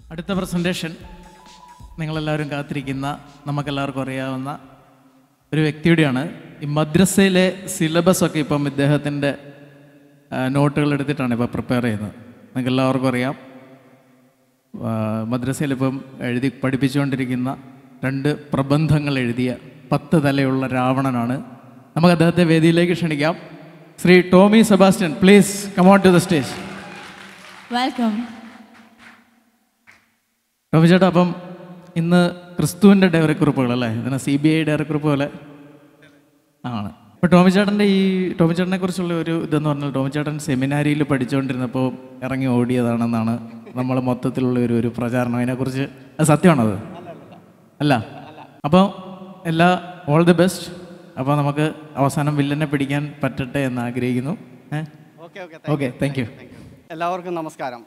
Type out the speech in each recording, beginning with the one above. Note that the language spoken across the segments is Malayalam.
അടുത്ത പ്രസൻറ്റേഷൻ നിങ്ങളെല്ലാവരും കാത്തിരിക്കുന്ന നമുക്കെല്ലാവർക്കും അറിയാവുന്ന ഒരു വ്യക്തിയുടെയാണ് ഈ മദ്രസയിലെ സിലബസ് ഒക്കെ ഇപ്പം ഇദ്ദേഹത്തിൻ്റെ നോട്ടുകൾ എടുത്തിട്ടാണ് ഇപ്പോൾ പ്രിപ്പയർ ചെയ്യുന്നത് നിങ്ങൾക്ക് എല്ലാവർക്കും അറിയാം ആ, മദ്രസയിൽ ഇപ്പം എഴുതി പഠിപ്പിച്ചുകൊണ്ടിരിക്കുന്ന രണ്ട് പ്രബന്ധങ്ങൾ എഴുതിയ പത്ത് തലയുള്ള രാവണനാണ് നമുക്ക് അദ്ദേഹത്തെ വേദിയിലേക്ക് ക്ഷണിക്കാം Shri Tomy Sebastian please come on to the stage welcome Tomy ചേട്ടാ അപ്പം ഇന്ന് ക്രിസ്തുവിൻ്റെ ഡയറി കുറിപ്പുകൾ അല്ലേ ഇതിന് സി ബി ഐ ഡയറി കുറിപ്പ് പോലെ ആണ് അപ്പോൾ ടോമി ചേട്ടൻ്റെ ഈ ടോമി ചേട്ടനെ കുറിച്ചുള്ള ഒരു ഇതെന്ന് പറഞ്ഞാൽ ടോമി ചേട്ടൻ സെമിനാരിയിൽ പഠിച്ചുകൊണ്ടിരുന്നപ്പോൾ ഇറങ്ങി ഓടിയതാണെന്നാണ് നമ്മൾ മൊത്തത്തിലുള്ള ഒരു ഒരു പ്രചാരണം അതിനെക്കുറിച്ച് അത് സത്യമാണത് അല്ല അപ്പോൾ എല്ലാ ഓൾ ദി ബെസ്റ്റ് അപ്പോൾ നമുക്ക് അവസാനം വില്ലനെ പിടിക്കാൻ പറ്റട്ടെ എന്ന് ആഗ്രഹിക്കുന്നു ഏഹ് okay okay okay thank you എല്ലാവർക്കും നമസ്കാരം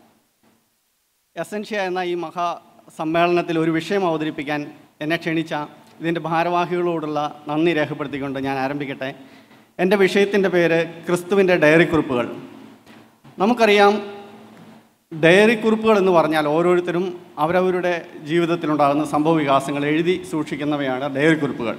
എസൻഷ്യ എന്ന ഈ മഹാ സമ്മേളനത്തിൽ ഒരു വിഷയം അവതരിപ്പിക്കാൻ എന്നെ ക്ഷണിച്ച ഇതിൻ്റെ ഭാരവാഹികളോടുള്ള നന്ദി രേഖപ്പെടുത്തിക്കൊണ്ട് ഞാൻ ആരംഭിക്കട്ടെ എൻ്റെ വിഷയത്തിൻ്റെ പേര് ക്രിസ്തുവിൻ്റെ ഡയറി കുറിപ്പുകൾ നമുക്കറിയാം ഡയറി കുറിപ്പുകൾ എന്ന് പറഞ്ഞാൽ ഓരോരുത്തരും അവരവരുടെ ജീവിതത്തിലുണ്ടാകുന്ന സംഭവ വികാസങ്ങൾ എഴുതി സൂക്ഷിക്കുന്നവയാണ് ഡയറി കുറിപ്പുകൾ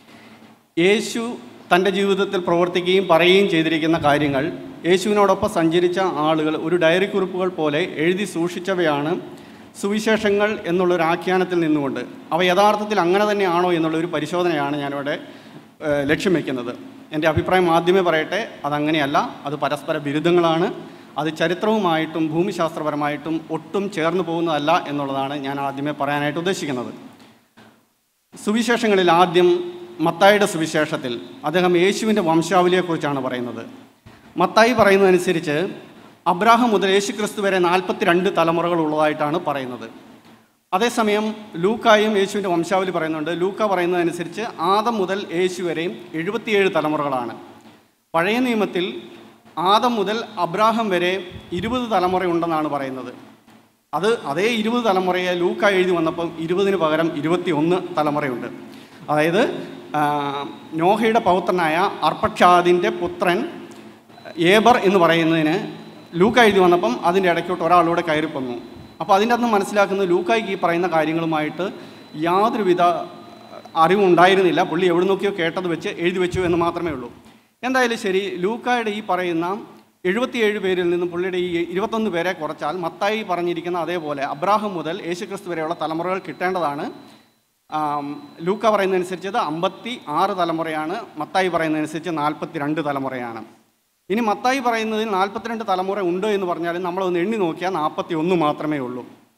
യേശു തൻ്റെ ജീവിതത്തിൽ പ്രവർത്തിക്കുകയും പറയുകയും ചെയ്തിരിക്കുന്ന കാര്യങ്ങൾ യേശുവിനോടൊപ്പം സഞ്ചരിച്ച ആളുകൾ ഒരു ഡയറി കുറിപ്പുകൾ പോലെ എഴുതി സൂക്ഷിച്ചവയാണ് സുവിശേഷങ്ങൾ എന്നുള്ളൊരു ആഖ്യാനത്തിൽ നിന്നുകൊണ്ട് അവ യഥാർത്ഥത്തിൽ അങ്ങനെ തന്നെയാണോ എന്നുള്ളൊരു പരിശോധനയാണ് ഞാനിവിടെ ഏഹ്, ലക്ഷ്യം വയ്ക്കുന്നത് എൻ്റെ അഭിപ്രായം ആദ്യമേ പറയട്ടെ അതങ്ങനെയല്ല അത് പരസ്പര ബിരുദങ്ങളാണ് അത് ചരിത്രവുമായിട്ടും ഭൂമിശാസ്ത്രപരമായിട്ടും ഒട്ടും ചേർന്ന് പോകുന്നതല്ല എന്നുള്ളതാണ് ഞാൻ ആദ്യമേ പറയാനായിട്ട് ഉദ്ദേശിക്കുന്നത് സുവിശേഷങ്ങളിൽ ആദ്യം മത്തായിയുടെ സുവിശേഷത്തിൽ അദ്ദേഹം യേശുവിൻ്റെ വംശാവലിയെക്കുറിച്ചാണ് പറയുന്നത് മത്തായി പറയുന്നതനുസരിച്ച് അബ്രാഹം മുതൽ യേശുക്രിസ്തു വരെ നാൽപ്പത്തിരണ്ട് തലമുറകൾ ഉള്ളതായിട്ടാണ് പറയുന്നത് അതേസമയം ലൂക്കായും യേശുവിൻ്റെ വംശാവലി പറയുന്നുണ്ട് ലൂക്ക പറയുന്നതനുസരിച്ച് ആദം മുതൽ യേശു വരെയും എഴുപത്തിയേഴ് തലമുറകളാണ് പഴയ നിയമത്തിൽ ആദം മുതൽ അബ്രാഹം വരെ ഇരുപത് തലമുറയുണ്ടെന്നാണ് പറയുന്നത് അത് അതേ ഇരുപത് തലമുറയെ ലൂക്ക എഴുതി വന്നപ്പം ഇരുപതിന് പകരം ഇരുപത്തി ഒന്ന് തലമുറയുണ്ട് അതായത് ആ, നോഹയുടെ പൗത്രനായ അർപ്പക്ഷാദിൻ്റെ പുത്രൻ ഏബർ എന്ന് പറയുന്നതിന് ലൂക്ക എഴുതി വന്നപ്പം അതിൻ്റെ ഇടയ്ക്കോട്ട് ഒരാളൂടെ കയറി വന്നു അപ്പോൾ അതിൻ്റെ അകത്ത് മനസ്സിലാക്കുന്നത് ലൂക്കായ്ക്ക് ഈ പറയുന്ന കാര്യങ്ങളുമായിട്ട് യാതൊരുവിധ അറിവുണ്ടായിരുന്നില്ല പുള്ളി എവിടെ നോക്കിയോ കേട്ടത് വെച്ച് എഴുതി വെച്ചു എന്ന് മാത്രമേ ഉള്ളൂ എന്തായാലും ശരി ലൂക്കായുടെ ഈ പറയുന്ന എഴുപത്തിയേഴ് പേരിൽ നിന്നും പുള്ളിയുടെ ഈ ഇരുപത്തൊന്ന് പേരെ കുറച്ചാൽ മത്തായി പറഞ്ഞിരിക്കുന്ന അതേപോലെ അബ്രാഹം മുതൽ യേശുക്രിസ്തു വരെയുള്ള തലമുറകൾ കിട്ടേണ്ടതാണ് ആം, ലൂക്ക പറയുന്നതനുസരിച്ച് അത് അമ്പത്തി ആറ് തലമുറയാണ് മത്തായി പറയുന്നതനുസരിച്ച് നാൽപ്പത്തി രണ്ട് തലമുറയാണ് ഇനി മത്തായി പറയുന്നതിൽ നാൽപ്പത്തിരണ്ട് തലമുറ ഉണ്ട് എന്ന് പറഞ്ഞാൽ നമ്മളൊന്ന് എണ്ണി നോക്കിയാൽ നാൽപ്പത്തി ഒന്ന് മാത്രമേ ഉള്ളൂ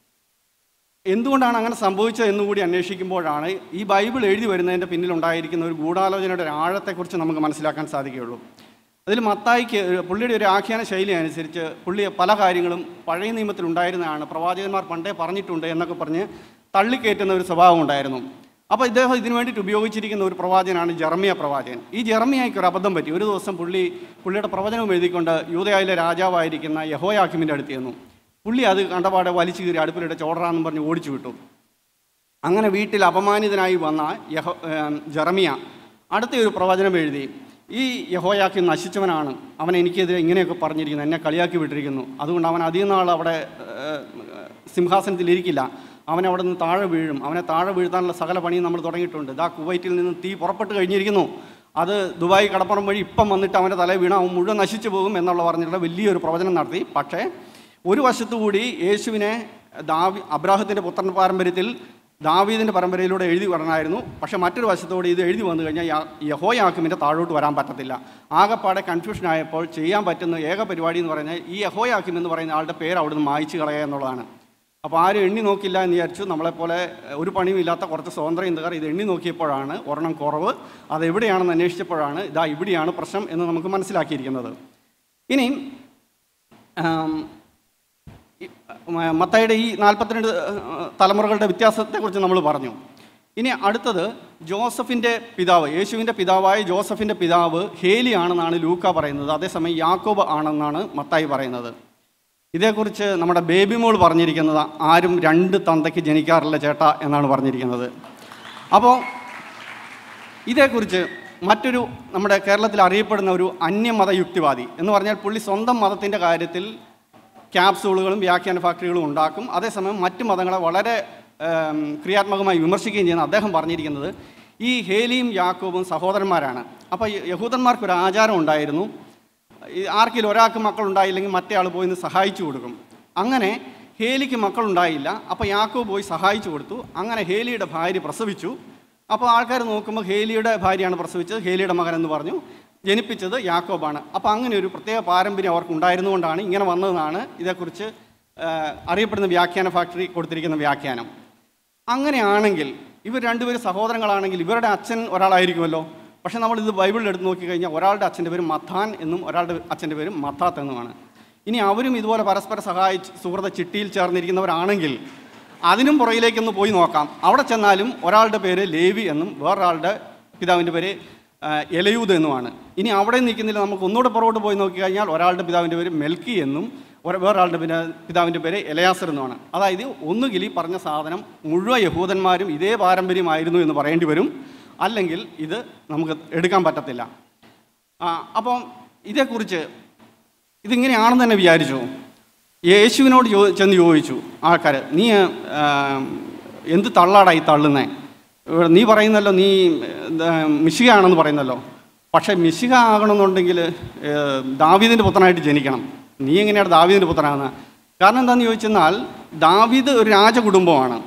എന്തുകൊണ്ടാണ് അങ്ങനെ സംഭവിച്ചത് എന്നുകൂടി അന്വേഷിക്കുമ്പോഴാണ് ഈ ബൈബിൾ എഴുതി വരുന്നതിൻ്റെ പിന്നിലുണ്ടായിരിക്കുന്ന ഒരു ഗൂഢാലോചനയുടെ ഒരു ആഴത്തെക്കുറിച്ച് നമുക്ക് മനസ്സിലാക്കാൻ സാധിക്കുകയുള്ളൂ അതിൽ മത്തായിക്ക് പുള്ളിയുടെ ഒരു ആഖ്യാന ശൈലി അനുസരിച്ച് പുള്ളി പല കാര്യങ്ങളും പഴയ നിയമത്തിൽ ഉണ്ടായിരുന്നതാണ് പ്രവാചകന്മാർ പണ്ടേ പറഞ്ഞിട്ടുണ്ട് എന്നൊക്കെ പറഞ്ഞ് തള്ളിക്കയറ്റുന്ന ഒരു സ്വഭാവം ഉണ്ടായിരുന്നു അപ്പോൾ ഇദ്ദേഹം ഇതിനു വേണ്ടിയിട്ട് ഉപയോഗിച്ചിരിക്കുന്ന ഒരു പ്രവാചകനാണ് ജർമിയ പ്രവാചകൻ ഈ ജർമിയയ്ക്ക് ഒരു അബദ്ധം പറ്റി ഒരു ദിവസം പുള്ളി പുള്ളിയുടെ പ്രവചനം എഴുതിക്കൊണ്ട് യൂതയായിലെ രാജാവായിരിക്കുന്ന യഹോയാക്കിമിൻ്റെ അടുത്ത് ചെന്നു പുള്ളി അത് കണ്ടപാടെ വലിച്ചു കീറി അടുപ്പിലിട്ട് ചോടറാന്നും പറഞ്ഞ് ഓടിച്ചു വിട്ടു അങ്ങനെ വീട്ടിൽ അപമാനിതനായി വന്ന യഹോ ഏം, ജെറമിയ അടുത്ത ഒരു പ്രവചനം എഴുതി ഈ യഹോയാക്കി നശിച്ചവനാണ് അവൻ എനിക്കെതിരെ ഇങ്ങനെയൊക്കെ പറഞ്ഞിരിക്കുന്നു എന്നെ കളിയാക്കി വിട്ടിരിക്കുന്നു അതുകൊണ്ട് അവൻ അധികം നാൾ അവിടെ ഏഹ്, സിംഹാസനത്തിൽ ഇരിക്കില്ല അവൻ അവിടെ നിന്ന് താഴെ വീഴും അവനെ താഴെ വീഴ്ത്താനുള്ള സകല പണിയും നമ്മൾ തുടങ്ങിയിട്ടുണ്ട് ഇതാ കുവൈറ്റിൽ നിന്ന് തീ പുറപ്പെട്ട് കഴിഞ്ഞിരിക്കുന്നു അത് ദുബായ് കടപ്പുറം വഴി ഇപ്പം വന്നിട്ട് അവൻ്റെ തലയിൽ വീണ അവൻ മുഴുവൻ നശിച്ചു പോകും എന്നുള്ള പറഞ്ഞിട്ടുള്ള വലിയൊരു പ്രവചനം നടത്തി പക്ഷേ ഒരു വശത്തുകൂടി യേശുവിനെ ദാവി അബ്രാഹത്തിൻ്റെ പുത്രൻ പാരമ്പര്യത്തിൽ ദാവീദിൻ്റെ പരമ്പരയിലൂടെ എഴുതി വരണമായിരുന്നു പക്ഷേ മറ്റൊരു വശത്തോടെ ഇത് എഴുതി വന്നു കഴിഞ്ഞാൽ യ- യഹോയാക്കിമിൻ്റെ താഴോട്ട് വരാൻ പറ്റത്തില്ല ആകെപ്പാടെ കൺഫ്യൂഷൻ ആയപ്പോൾ ചെയ്യാൻ പറ്റുന്ന ഏക പരിപാടി എന്ന് പറഞ്ഞാൽ ഈ യഹോയാക്കിം എന്ന് പറയുന്ന ആളുടെ പേര് അവിടുന്ന് മായ്ച്ചു കളയുക എന്നുള്ളതാണ് അപ്പോൾ ആരും എണ്ണി നോക്കില്ല എന്ന് വിചാരിച്ചു നമ്മളെപ്പോലെ ഏഹ്, ഒരു പണിയും ഇല്ലാത്ത കുറച്ച് സ്വതന്ത്ര ഇന്ത്യക്കാർ ഇത് എണ്ണി നോക്കിയപ്പോഴാണ് ഒരെണ്ണം കുറവ് അത് എവിടെയാണെന്ന് അന്വേഷിച്ചപ്പോഴാണ് ഇതാ ഇവിടെയാണ് പ്രശ്നം എന്ന് നമുക്ക് മനസ്സിലാക്കിയിരിക്കുന്നത് ഇനി ആം, ഈ, മ- മത്തായിയുടെ ഈ നാൽപ്പത്തിരണ്ട് ഏഹ്, തലമുറകളുടെ വ്യത്യാസത്തെക്കുറിച്ച് നമ്മൾ പറഞ്ഞു ഇനി അടുത്തത് ജോസഫിൻ്റെ പിതാവ് യേശുവിൻ്റെ പിതാവായ ജോസഫിൻ്റെ പിതാവ് ഹേലി ആണെന്നാണ് ലൂക്ക പറയുന്നത് അതേസമയം യാക്കോബ് ആണെന്നാണ് മത്തായി പറയുന്നത് ഇതേക്കുറിച്ച് നമ്മുടെ ബേബി മോൾ പറഞ്ഞിരിക്കുന്നത് ആരും രണ്ട് തന്തയ്ക്ക് ജനിക്കാറില്ല ചേട്ടാ എന്നാണ് പറഞ്ഞിരിക്കുന്നത് അപ്പോൾ ഇതേക്കുറിച്ച് മറ്റൊരു നമ്മുടെ കേരളത്തിൽ അറിയപ്പെടുന്ന ഒരു അന്യമത യുക്തിവാദി എന്ന് പറഞ്ഞാൽ പുള്ളി സ്വന്തം മതത്തിൻ്റെ കാര്യത്തിൽ ക്യാപ്സൂളുകളും വ്യാഖ്യാന ഫാക്ടറികളും ഉണ്ടാക്കും അതേസമയം മറ്റ് മതങ്ങളെ വളരെ ഏം, ക്രിയാത്മകമായി വിമർശിക്കുകയും ചെയ്യുന്ന അദ്ദേഹം പറഞ്ഞിരിക്കുന്നത് ഈ ഹേലിയും യാക്കോബും സഹോദരന്മാരാണ് അപ്പോൾ ഈ യഹൂദന്മാർക്കൊരു ആചാരം ഉണ്ടായിരുന്നു ഈ ആർക്കെങ്കിലും ഒരാൾക്ക് മക്കളുണ്ടായില്ലെങ്കിൽ മറ്റേ ആൾ പോയി നിന്ന് സഹായിച്ചു കൊടുക്കും അങ്ങനെ ഹേലിക്ക് മക്കളുണ്ടായില്ല അപ്പോൾ യാക്കോബ് പോയി സഹായിച്ചു കൊടുത്തു അങ്ങനെ ഹേലിയുടെ ഭാര്യ പ്രസവിച്ചു അപ്പോൾ ആൾക്കാർ നോക്കുമ്പോൾ ഹേലിയുടെ ഭാര്യയാണ് പ്രസവിച്ചത് ഹേലിയുടെ മകൻ എന്ന് പറഞ്ഞു ജനിപ്പിച്ചത് യാക്കോബാണ് അപ്പോൾ അങ്ങനെ ഒരു പ്രത്യേക പാരമ്പര്യം അവർക്ക് ഉണ്ടായിരുന്നുകൊണ്ടാണ് ഇങ്ങനെ വന്നതെന്നാണ് ഇതേക്കുറിച്ച് ആ, അറിയപ്പെടുന്ന വ്യാഖ്യാന ഫാക്ടറി കൊടുത്തിരിക്കുന്ന വ്യാഖ്യാനം അങ്ങനെയാണെങ്കിൽ ഇവർ രണ്ടുപേരും സഹോദരങ്ങളാണെങ്കിൽ ഇവരുടെ അച്ഛൻ ഒരാളായിരിക്കുമല്ലോ പക്ഷേ നമ്മൾ ഇത് ബൈബിളിൽ എടുത്ത് നോക്കിക്കഴിഞ്ഞാൽ ഒരാളുടെ അച്ഛൻ്റെ പേര് മഥാൻ എന്നും ഒരാളുടെ അച്ഛൻ്റെ പേര് മത്താത്ത് എന്നുമാണ് ഇനി അവരും ഇതുപോലെ പരസ്പര സഹായിച്ച് സുഹൃത ചിട്ടിയിൽ ചേർന്നിരിക്കുന്നവരാണെങ്കിൽ അതിനും പുറകിലേക്കൊന്ന് പോയി നോക്കാം അവിടെ ചെന്നാലും ഒരാളുടെ പേര് ലേവി എന്നും വേറൊരാളുടെ പിതാവിൻ്റെ പേര് ആ, എലയൂദ് എന്നുമാണ് ഇനി അവിടെ നിൽക്കുന്നില്ല നമുക്ക് ഒന്നുകൂടെ പുറകോട്ട് പോയി നോക്കിക്കഴിഞ്ഞാൽ ഒരാളുടെ പിതാവിൻ്റെ പേര് മെൽക്കി എന്നും ഒരു- വേറൊരാളുടെ പിന്നെ പിതാവിൻ്റെ പേര് എലയാസർ എന്നുമാണ് അതായത് ഒന്നുകിൽ ഈ പറഞ്ഞ സാധനം മുഴുവൻ യഹൂദന്മാരും ഇതേ പാരമ്പര്യമായിരുന്നു എന്ന് പറയേണ്ടി വരും അല്ലെങ്കിൽ ഇത് നമുക്ക് എടുക്കാൻ പറ്റത്തില്ല ആ, അപ്പം ഇതേക്കുറിച്ച് ഇതിങ്ങനെയാണെന്ന് തന്നെ വിചാരിച്ചു യേശുവിനോട് ചോ ചെന്ന് ചോദിച്ചു ആൾക്കാർ നീ ആ, എന്ത് തള്ളാടാ ഈ തള്ളുന്നേ ഇവിടെ നീ പറയുന്നല്ലോ നീ എന്താ, മിശികയാണെന്ന് പറയുന്നല്ലോ പക്ഷേ മിശിക ആകണമെന്നുണ്ടെങ്കിൽ ഏഹ്, ദാവീദിൻ്റെ പുത്രനായിട്ട് ജനിക്കണം നീ എങ്ങനെയാണ് ദാവീദിൻ്റെ പുത്രനാകുന്നത് കാരണം എന്താണെന്ന് ചോദിച്ചെന്നാൽ ദാവീദ് ഒരു രാജകുടുംബമാണ്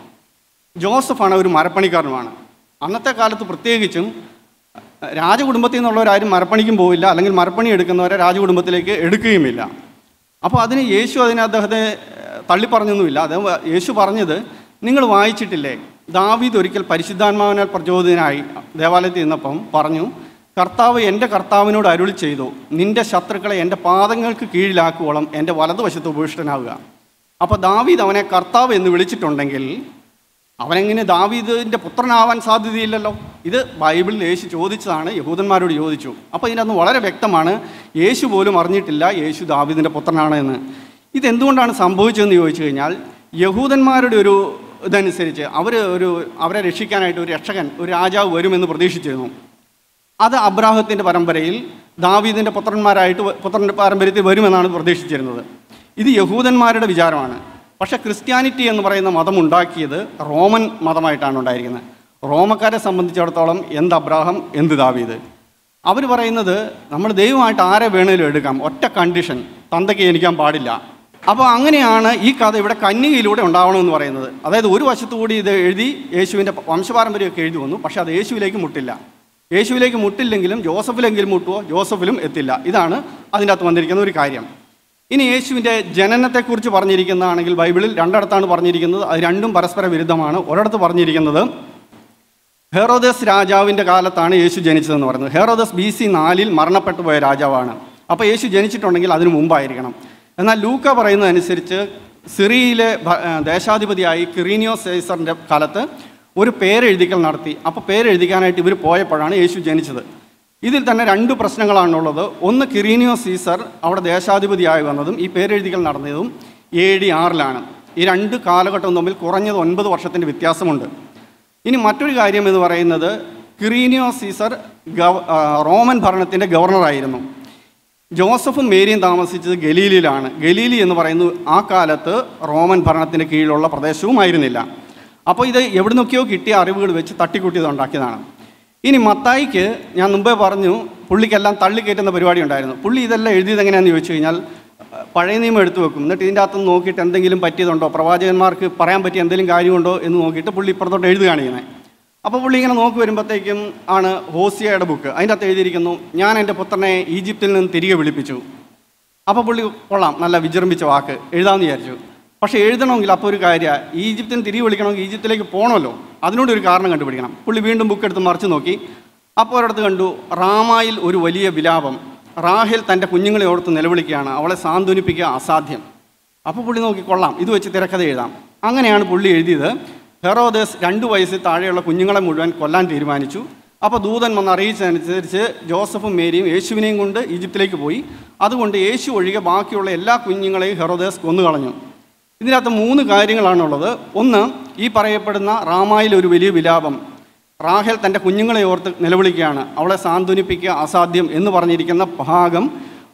ജോസഫാണ് ഒരു മരപ്പണിക്കാരനുമാണ് അന്നത്തെ കാലത്ത് പ്രത്യേകിച്ചും രാജകുടുംബത്തിൽ നിന്നുള്ളവരാരും മരപ്പണിക്കും പോവില്ല അല്ലെങ്കിൽ മരപ്പണി എടുക്കുന്നവരെ രാജകുടുംബത്തിലേക്ക് എടുക്കുകയുമില്ല അപ്പോൾ അതിന് യേശു അതിനെ അദ്ദേഹത്തെ ഏഹ്, തള്ളിപ്പറഞ്ഞൊന്നുമില്ല അദ്ദേഹം വ- യേശു പറഞ്ഞത് നിങ്ങൾ വായിച്ചിട്ടില്ലേ ദാവീദ് ഒരിക്കൽ പരിശുദ്ധാത്മാവിനാൽ പ്രചോദിതനായി ദേവാലയത്തിൽ നിന്നപ്പം പറഞ്ഞു കർത്താവ് എൻ്റെ കർത്താവിനോട് അരുളി ചെയ്തു നിന്റെ ശത്രുക്കളെ എൻ്റെ പാദങ്ങൾക്ക് കീഴിലാക്കുവോളം എൻ്റെ വലതുവശത്ത് ഉപവിഷ്ടനാവുക അപ്പോൾ ദാവീദ് അവനെ കർത്താവ് എന്ന് വിളിച്ചിട്ടുണ്ടെങ്കിൽ അവനെങ്ങനെ ദാവീദിൻ്റെ പുത്രനാവാൻ സാധ്യതയില്ലല്ലോ ഇത് ബൈബിളിൽ യേശു ചോദിച്ചതാണ് യഹൂദന്മാരോട് ചോദിച്ചു അപ്പോൾ ഇതിനകത്ത് വളരെ വ്യക്തമാണ് യേശു പോലും അറിഞ്ഞിട്ടില്ല യേശു ദാവീദിൻ്റെ പുത്രനാണ് എന്ന് ഇതെന്തുകൊണ്ടാണ് സംഭവിച്ചതെന്ന് ചോദിച്ചു കഴിഞ്ഞാൽ യഹൂദന്മാരുടെ ഒരു ഇതനുസരിച്ച് അവർ ഒരു അവരെ രക്ഷിക്കാനായിട്ട് ഒരു രക്ഷകൻ ഒരു രാജാവ് വരുമെന്ന് പ്രതീക്ഷിച്ചിരുന്നു അത് അബ്രാഹത്തിൻ്റെ പരമ്പരയിൽ ദാവീദിൻ്റെ പുത്രന്മാരായിട്ട് വ- പുത്രൻ്റെ പാരമ്പര്യത്തിൽ വരുമെന്നാണ് പ്രതീക്ഷിച്ചിരുന്നത് ഇത് യഹൂദന്മാരുടെ വിചാരമാണ് പക്ഷേ ക്രിസ്ത്യാനിറ്റി എന്ന് പറയുന്ന മതം ഉണ്ടാക്കിയത് റോമൻ മതമായിട്ടാണ് ഉണ്ടായിരിക്കുന്നത് റോമക്കാരെ സംബന്ധിച്ചിടത്തോളം എന്ത് അബ്രാഹം എന്ത് ദാവീദ് അവർ പറയുന്നത് നമ്മൾ ദൈവമായിട്ട് ആരെ വേണേലും എടുക്കാം ഒറ്റ കണ്ടീഷൻ തന്തയ്ക്ക് ജനിക്കാൻ പാടില്ല അപ്പോൾ അങ്ങനെയാണ് ഈ കഥ ഇവിടെ കന്യകയിലൂടെ ഉണ്ടാവണമെന്ന് പറയുന്നത് അതായത് ഒരു വശത്തുകൂടി ഇത് എഴുതി യേശുവിൻ്റെ വംശപാരമ്പര്യമൊക്കെ എഴുതി വന്നു പക്ഷേ അത് യേശുവിലേക്ക് മുട്ടില്ല യേശുവിലേക്ക് മുട്ടില്ലെങ്കിലും ജോസഫിലെങ്കിലും മുട്ടുവോ ജോസഫിലും എത്തില്ല ഇതാണ് അതിൻ്റെ അകത്ത് വന്നിരിക്കുന്ന ഒരു കാര്യം ഇനി യേശുവിൻ്റെ ജനനത്തെക്കുറിച്ച് പറഞ്ഞിരിക്കുന്നതാണെങ്കിൽ ബൈബിളിൽ രണ്ടിടത്താണ് പറഞ്ഞിരിക്കുന്നത് അത് രണ്ടും പരസ്പര വിരുദ്ധമാണ് ഒരിടത്ത് പറഞ്ഞിരിക്കുന്നത് ഹെറോദസ് രാജാവിൻ്റെ കാലത്താണ് യേശു ജനിച്ചതെന്ന് പറയുന്നത് ഹെറോദസ് ബി സി നാലിൽ മരണപ്പെട്ടു പോയ രാജാവാണ് അപ്പോൾ യേശു ജനിച്ചിട്ടുണ്ടെങ്കിൽ അതിനു മുമ്പായിരിക്കണം എന്നാൽ ലൂക്ക പറയുന്നതനുസരിച്ച് സിറിയയിലെ ഭ- ആ, ദേശാധിപതിയായി കിറീനിയോ സേസറിൻ്റെ കാലത്ത് ഒരു പേരെഴുതിക്കൽ നടത്തി അപ്പോൾ പേരെഴുതിക്കാനായിട്ട് ഇവർ പോയപ്പോഴാണ് യേശു ജനിച്ചത് ഇതിൽ തന്നെ രണ്ട് പ്രശ്നങ്ങളാണുള്ളത് ഒന്ന് കിറീനിയോ സീസർ അവിടെ ദേശാധിപതിയായി വന്നതും ഈ പേരെഴുതിക്കൽ നടന്നതും എ ഡി ആറിലാണ് ഈ രണ്ട് കാലഘട്ടവും തമ്മിൽ കുറഞ്ഞത് ഒൻപത് വർഷത്തിൻ്റെ വ്യത്യാസമുണ്ട് ഇനി മറ്റൊരു കാര്യം എന്ന് പറയുന്നത് കിറീനിയോ സീസർ ഗവ ആ, റോമൻ ഭരണത്തിൻ്റെ ഗവർണറായിരുന്നു ജോസഫും മേരിയും താമസിച്ചത് ഗലീലിയിലാണ് ഗലീലി എന്ന് പറയുന്നത് ആ കാലത്ത് റോമൻ ഭരണത്തിന് കീഴിലുള്ള പ്രദേശവുമായിരുന്നില്ല അപ്പോൾ ഇത് എവിടെ നിന്നൊക്കെയോ കിട്ടിയ അറിവുകൾ വെച്ച് തട്ടിക്കൂട്ടിയത് ഉണ്ടാക്കിയതാണ് ഇനി മത്തായിക്ക് ഞാൻ മുമ്പേ പറഞ്ഞു പുള്ളിക്കെല്ലാം തള്ളിക്കയറ്റുന്ന പരിപാടി ഉണ്ടായിരുന്നു പുള്ളി ഇതെല്ലാം എഴുതിയത് എങ്ങനെയാണെന്ന് ചോദിച്ചു കഴിഞ്ഞാൽ അഹ് പഴയ നിയമം എടുത്തു വെക്കും എന്നിട്ട് ഇതിൻ്റെ അകത്ത് നോക്കിയിട്ട് എന്തെങ്കിലും പറ്റിയതുണ്ടോ പ്രവാചകന്മാർക്ക് പറയാൻ പറ്റിയ എന്തെങ്കിലും കാര്യമുണ്ടോ എന്ന് നോക്കിയിട്ട് പുള്ളി ഇപ്പുറത്തോട്ട് എഴുതുകയാണ് ചെയ്യുന്നത് അപ്പോൾ പുള്ളി ഇങ്ങനെ നോക്കി വരുമ്പോഴത്തേക്കും ആണ് ഹോസിയയുടെ ബുക്ക് അതിൻ്റെ അകത്ത് എഴുതിയിരിക്കുന്നു ഞാൻ എൻ്റെ പുത്രനെ ഈജിപ്തിൽ നിന്ന് തിരികെ വിളിപ്പിച്ചു അപ്പോൾ പുള്ളി കൊള്ളാം നല്ല വിജൃംഭിച്ച വാക്ക് എഴുതാമെന്ന് വിചാരിച്ചു പക്ഷേ എഴുതണമെങ്കിൽ അപ്പോൾ ഒരു കാര്യമാണ് ഈജിപ്തിന് തിരികെ വിളിക്കണമെങ്കിൽ ഈജിപ്തിലേക്ക് പോകണമല്ലോ അതിനോട് ഒരു കാരണം കണ്ടുപിടിക്കണം പുള്ളി വീണ്ടും ബുക്ക് എടുത്ത് മറിച്ച് നോക്കി അപ്പോൾ ഒരിടത്ത് കണ്ടു റാമായിൽ ഒരു വലിയ വിലാപം റാഹേൽ തൻ്റെ കുഞ്ഞുങ്ങളെ ഓർത്ത് നിലവിളിക്കുകയാണ് അവളെ സാന്ത്വനിപ്പിക്കുക അസാധ്യം അപ്പോൾ പുള്ളി നോക്കി കൊള്ളാം ഇത് വെച്ച് തിരക്കഥ എഴുതാം അങ്ങനെയാണ് പുള്ളി എഴുതിയത് ഹെറോദേസ് രണ്ട് വയസ്സിൽ താഴെയുള്ള കുഞ്ഞുങ്ങളെ മുഴുവൻ കൊല്ലാൻ തീരുമാനിച്ചു അപ്പോൾ ദൂതൻ വന്ന് അറിയിച്ചതനുസരിച്ച് ജോസഫും മേരിയും യേശുവിനെയും കൊണ്ട് ഈജിപ്തിലേക്ക് പോയി അതുകൊണ്ട് യേശു ഒഴികെ ബാക്കിയുള്ള എല്ലാ കുഞ്ഞുങ്ങളെയും ഹെറോദേസ് കൊന്നുകളഞ്ഞു ഇതിനകത്ത് മൂന്ന് കാര്യങ്ങളാണുള്ളത് ഒന്ന് ഈ പറയപ്പെടുന്ന റാമായിൽ ഒരു വലിയ വിലാപം റാഹേൽ തൻ്റെ കുഞ്ഞുങ്ങളെ ഓർത്ത് നിലവിളിക്കുകയാണ് അവളെ സാന്ത്വനിപ്പിക്കുക അസാധ്യം എന്ന് പറഞ്ഞിരിക്കുന്ന ഭാഗം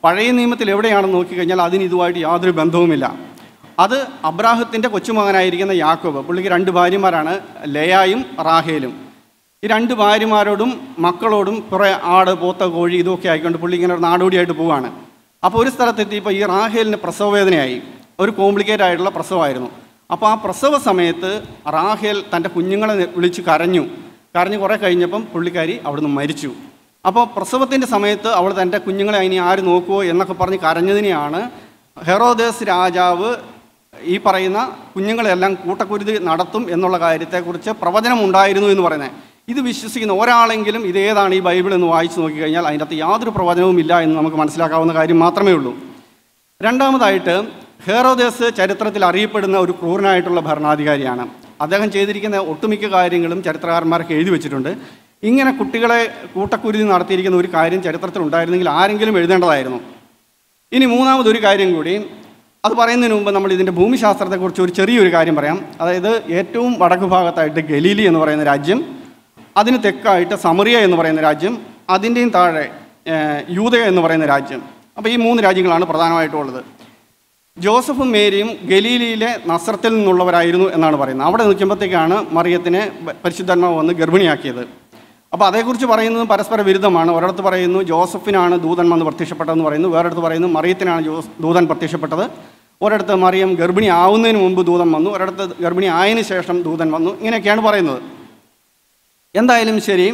പഴയ നിയമത്തിൽ എവിടെയാണെന്ന് നോക്കിക്കഴിഞ്ഞാൽ അതിന് ഇതുമായിട്ട് യാതൊരു ബന്ധവുമില്ല അത് അബ്രാഹത്തിൻ്റെ കൊച്ചുമകനായിരിക്കുന്ന യാക്കോബ് പുള്ളിക്ക് രണ്ട് ഭാര്യമാരാണ് ലയായും റാഹേലും ഈ രണ്ട് ഭാര്യമാരോടും മക്കളോടും കുറേ ആട് പോത്ത കോഴി ഇതൊക്കെ ആയിക്കൊണ്ട് പുള്ളി ഇങ്ങനെ ഒരു നാടോടിയായിട്ട് പോവുകയാണ് അപ്പോൾ ഒരു സ്ഥലത്തെത്തിയപ്പോൾ ഈ റാഹേലിന് പ്രസവവേദനയായി ഒരു കോംപ്ലിക്കേറ്റ് ആയിട്ടുള്ള പ്രസവമായിരുന്നു അപ്പോൾ ആ പ്രസവ സമയത്ത് റാഹേൽ തൻ്റെ കുഞ്ഞുങ്ങളെ വിളിച്ച് കരഞ്ഞു കരഞ്ഞ് കുറേ കഴിഞ്ഞപ്പം പുള്ളിക്കാരി അവിടുന്ന് മരിച്ചു അപ്പോൾ പ്രസവത്തിൻ്റെ സമയത്ത് അവൾ തൻ്റെ കുഞ്ഞുങ്ങളെ ഇനി ആര് നോക്കുമോ എന്നൊക്കെ പറഞ്ഞ് കരഞ്ഞതിനെയാണ് ഹെറോദേസ് രാജാവ് ഈ പറയുന്ന കുഞ്ഞുങ്ങളെല്ലാം കൂട്ടക്കുരുതി നടത്തും എന്നുള്ള കാര്യത്തെക്കുറിച്ച് പ്രവചനം ഉണ്ടായിരുന്നു എന്ന് പറയുന്നത് ഇത് വിശ്വസിക്കുന്ന ഒരാളെങ്കിലും ഇത് ഏതാണ് ഈ ബൈബിൾ എന്ന് വായിച്ചു നോക്കിക്കഴിഞ്ഞാൽ അതിൻ്റെ അകത്ത് യാതൊരു പ്രവചനവും ഇല്ല എന്ന് നമുക്ക് മനസ്സിലാക്കാവുന്ന കാര്യം മാത്രമേ ഉള്ളൂ രണ്ടാമതായിട്ട് ഹേറോദേസ് ചരിത്രത്തിൽ അറിയപ്പെടുന്ന ഒരു ക്രൂരനായിട്ടുള്ള ഭരണാധികാരിയാണ് അദ്ദേഹം ചെയ്തിരിക്കുന്ന ഒട്ടുമിക്ക കാര്യങ്ങളും ചരിത്രകാരന്മാർക്ക് എഴുതി വെച്ചിട്ടുണ്ട് ഇങ്ങനെ കുട്ടികളെ കൂട്ടക്കുരുതി നടത്തിയിരിക്കുന്ന ഒരു കാര്യം ചരിത്രത്തിൽ ഉണ്ടായിരുന്നെങ്കിൽ ആരെങ്കിലും എഴുതേണ്ടതായിരുന്നു ഇനി മൂന്നാമതൊരു കാര്യം കൂടി അത് പറയുന്നതിന് മുമ്പ് നമ്മൾ ഇതിൻ്റെ ഭൂമിശാസ്ത്രത്തെക്കുറിച്ച് ഒരു ചെറിയൊരു കാര്യം പറയാം അതായത് ഏറ്റവും വടക്ക് ഭാഗത്തായിട്ട് ഗലീലി എന്ന് പറയുന്ന രാജ്യം അതിന് തെക്കായിട്ട് സമറിയ എന്ന് പറയുന്ന രാജ്യം അതിൻ്റെയും താഴെ ഏഹ്, യൂദയ എന്ന് പറയുന്ന രാജ്യം അപ്പോൾ ഈ മൂന്ന് രാജ്യങ്ങളാണ് പ്രധാനമായിട്ടും ഉള്ളത് ജോസഫും മേരിയും ഗലീലിയിലെ നസ്രത്തിൽ നിന്നുള്ളവരായിരുന്നു എന്നാണ് പറയുന്നത് അവിടെ നിൽക്കുമ്പോഴത്തേക്കാണ് മറിയത്തിനെ ബ- പരിശുദ്ധാത്മാവ് വന്ന് ഗർഭിണിയാക്കിയത് അപ്പോൾ അതേക്കുറിച്ച് പറയുന്നത് പരസ്പര വിരുദ്ധമാണ് ഒരിടത്ത് പറയുന്നു ജോസഫിനാണ് ദൂതൻ വന്ന് പ്രത്യക്ഷപ്പെട്ടതെന്ന് പറയുന്നു വേറൊരിടത്ത് പറയുന്നു മറിയത്തിനാണ് ജോസ് ദൂതൻ പ്രത്യക്ഷപ്പെട്ടത് ഒരിടത്ത് മറിയം ഗർഭിണി ആവുന്നതിന് മുമ്പ് ദൂതൻ വന്നു ഒരിടത്ത് ഗർഭിണി ആയതിനു ശേഷം ദൂതൻ വന്നു ഇങ്ങനെയൊക്കെയാണ് പറയുന്നത് എന്തായാലും ശരി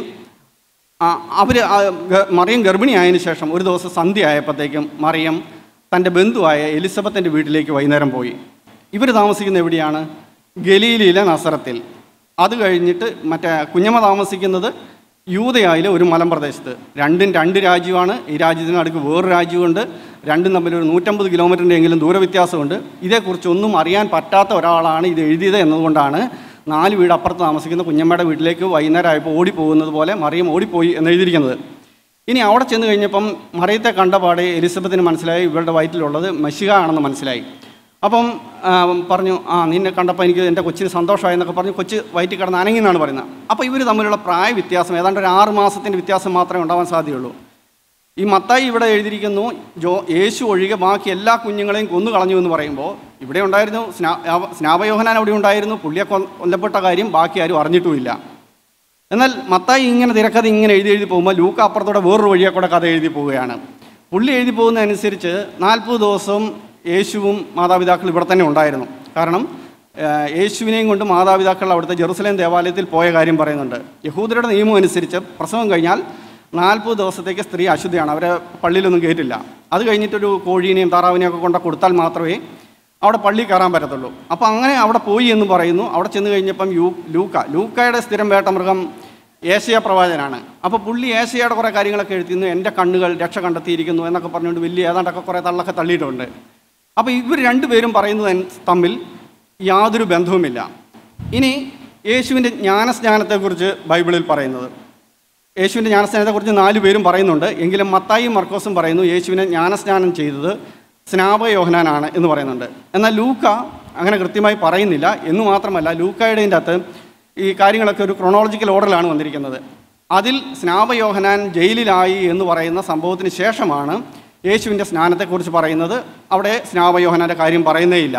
അവർ മറിയം ഗർഭിണിയായതിനു ശേഷം ഒരു ദിവസം സന്ധ്യ ആയപ്പോഴത്തേക്കും മറിയം തൻ്റെ ബന്ധുവായ എലിസബത്തിൻ്റെ വീട്ടിലേക്ക് വൈകുന്നേരം പോയി ഇവർ താമസിക്കുന്ന എവിടെയാണ് ഗലീലിയിലെ നസറത്തിൽ അത് കഴിഞ്ഞിട്ട് മറ്റേ കുഞ്ഞമ്മ താമസിക്കുന്നത് യൂതയായിലെ ഒരു മലമ്പ്രദേശത്ത് രണ്ടും രണ്ട് രാജ്യമാണ് ഈ രാജ്യത്തിന് അടുക്ക് വേറൊരു രാജ്യമുണ്ട് രണ്ടും തമ്മിൽ ഒരു നൂറ്റമ്പത് കിലോമീറ്ററിൻ്റെ എങ്കിലും ദൂരവ്യത്യാസമുണ്ട് ഇതേക്കുറിച്ചൊന്നും അറിയാൻ പറ്റാത്ത ഒരാളാണ് ഇത് എഴുതിയത് എന്നതുകൊണ്ടാണ് നാല് വീട് അപ്പുറത്ത് താമസിക്കുന്ന കുഞ്ഞമ്മയുടെ വീട്ടിലേക്ക് വൈകുന്നേരം ആയപ്പോൾ ഓടിപ്പോകുന്നത് പോലെ മറിയം ഓടിപ്പോയി എന്ന് എഴുതിയിരിക്കുന്നത് ഇനി അവിടെ ചെന്ന് കഴിഞ്ഞപ്പം മറിയത്തെ കണ്ടപാടെ എലിസബത്തിന് മനസ്സിലായി ഇവരുടെ വയറ്റിലുള്ളത് മഷിക ആണെന്ന് മനസ്സിലായി അപ്പം ആ, പറഞ്ഞു ആ നിന്നെ കണ്ടപ്പോൾ എനിക്ക് എൻ്റെ കൊച്ചിന് സന്തോഷമായി എന്നൊക്കെ പറഞ്ഞ് കൊച്ച് വയറ്റിൽ കിടന്ന് അനങ്ങി എന്നാണ് പറയുന്നത് അപ്പോൾ ഇവർ തമ്മിലുള്ള പ്രായ വ്യത്യാസം ഏതാണ്ട് ഒരു ആറ് മാസത്തിൻ്റെ വ്യത്യാസം മാത്രമേ ഉണ്ടാവാൻ സാധ്യതയുള്ളൂ ഈ മത്തായി ഇവിടെ എഴുതിയിരിക്കുന്നു ജോ യേശു ഒഴികെ ബാക്കി എല്ലാ കുഞ്ഞുങ്ങളെയും കൊന്നു കളഞ്ഞു എന്ന് പറയുമ്പോൾ ഇവിടെ ഉണ്ടായിരുന്നു സ്നാ അവ- സ്നാപയോഹനാൻ അവിടെ ഉണ്ടായിരുന്നു പുള്ളിയെ കൊ- കൊല്ലപ്പെട്ട കാര്യം ബാക്കി ആരും അറിഞ്ഞിട്ടുമില്ല എന്നാൽ മത്തായി ഇങ്ങനെ തിരക്കഥ ഇങ്ങനെ എഴുതി എഴുതി പോകുമ്പോൾ ലൂക്ക അപ്പുറത്തൂടെ വേറൊരു വഴിയെ കൂടെ കഥ എഴുതി പോവുകയാണ് പുള്ളി എഴുതി പോകുന്നതനുസരിച്ച് നാൽപ്പത് ദിവസം യേശുവും മാതാപിതാക്കൾ ഇവിടെ തന്നെ ഉണ്ടായിരുന്നു കാരണം ആ, യേശുവിനെയും കൊണ്ട് മാതാപിതാക്കൾ അവിടുത്തെ ജെറുസലേം ദേവാലയത്തിൽ പോയ കാര്യം പറയുന്നുണ്ട് യഹൂദരുടെ നിയമം അനുസരിച്ച് പ്രസവം കഴിഞ്ഞാൽ നാൽപ്പത് ദിവസത്തേക്ക് സ്ത്രീ അശുദ്ധിയാണ് അവരെ പള്ളിയിലൊന്നും കയറ്റില്ല അത് കഴിഞ്ഞിട്ടൊരു കോഴീനെയും താറാവിനെയും ഒക്കെ കൊണ്ട് കൊടുത്താൽ മാത്രമേ അവിടെ പള്ളി കയറാൻ പറ്റത്തുള്ളൂ അപ്പോൾ അങ്ങനെ അവിടെ പോയി എന്ന് പറയുന്നു അവിടെ ചെന്ന് കഴിഞ്ഞപ്പം യൂ ലൂക്ക ലൂക്കയുടെ സ്ഥിരം വേട്ടമൃഗം ഏഷ്യ പ്രവാചനാണ് അപ്പോൾ പുള്ളി ഏഷ്യയുടെ കുറേ കാര്യങ്ങളൊക്കെ എഴുതിയിരുന്നു എൻ്റെ കണ്ണുകൾ രക്ഷ കണ്ടെത്തിയിരിക്കുന്നു എന്നൊക്കെ പറഞ്ഞുകൊണ്ട് വലിയ ഏതാണ്ടൊക്കെ കുറേ തള്ളൊക്കെ തള്ളിയിട്ടുണ്ട് അപ്പോൾ ഇവർ രണ്ടുപേരും പറയുന്നത് അൻ- തമ്മിൽ യാതൊരു ബന്ധവുമില്ല ഇനി യേശുവിൻ്റെ ജ്ഞാനസ്നാനത്തെക്കുറിച്ച് ബൈബിളിൽ പറയുന്നത് യേശുവിൻ്റെ ജ്ഞാനസ്നാനത്തെക്കുറിച്ച് നാല് പേരും പറയുന്നുണ്ട് എങ്കിലും മത്തായും മർക്കോസും പറയുന്നു യേശുവിനെ ജ്ഞാനസ്നാനം ചെയ്തത് സ്നാപക യോഹനാനാണ് എന്ന് പറയുന്നുണ്ട് എന്നാൽ ലൂക്ക അങ്ങനെ കൃത്യമായി പറയുന്നില്ല എന്ന് മാത്രമല്ല ലൂക്കായുടെ അകത്ത് ഈ കാര്യങ്ങളൊക്കെ ഒരു ക്രൊണോളജിക്കൽ ഓർഡറിലാണ് വന്നിരിക്കുന്നത് അതിൽ സ്നാപയോഹനാൻ ജയിലിലായി എന്ന് പറയുന്ന സംഭവത്തിന് ശേഷമാണ് യേശുവിൻ്റെ സ്നാനത്തെക്കുറിച്ച് പറയുന്നത് അവിടെ സ്നാപയോഹനാൻ്റെ കാര്യം പറയുന്നേയില്ല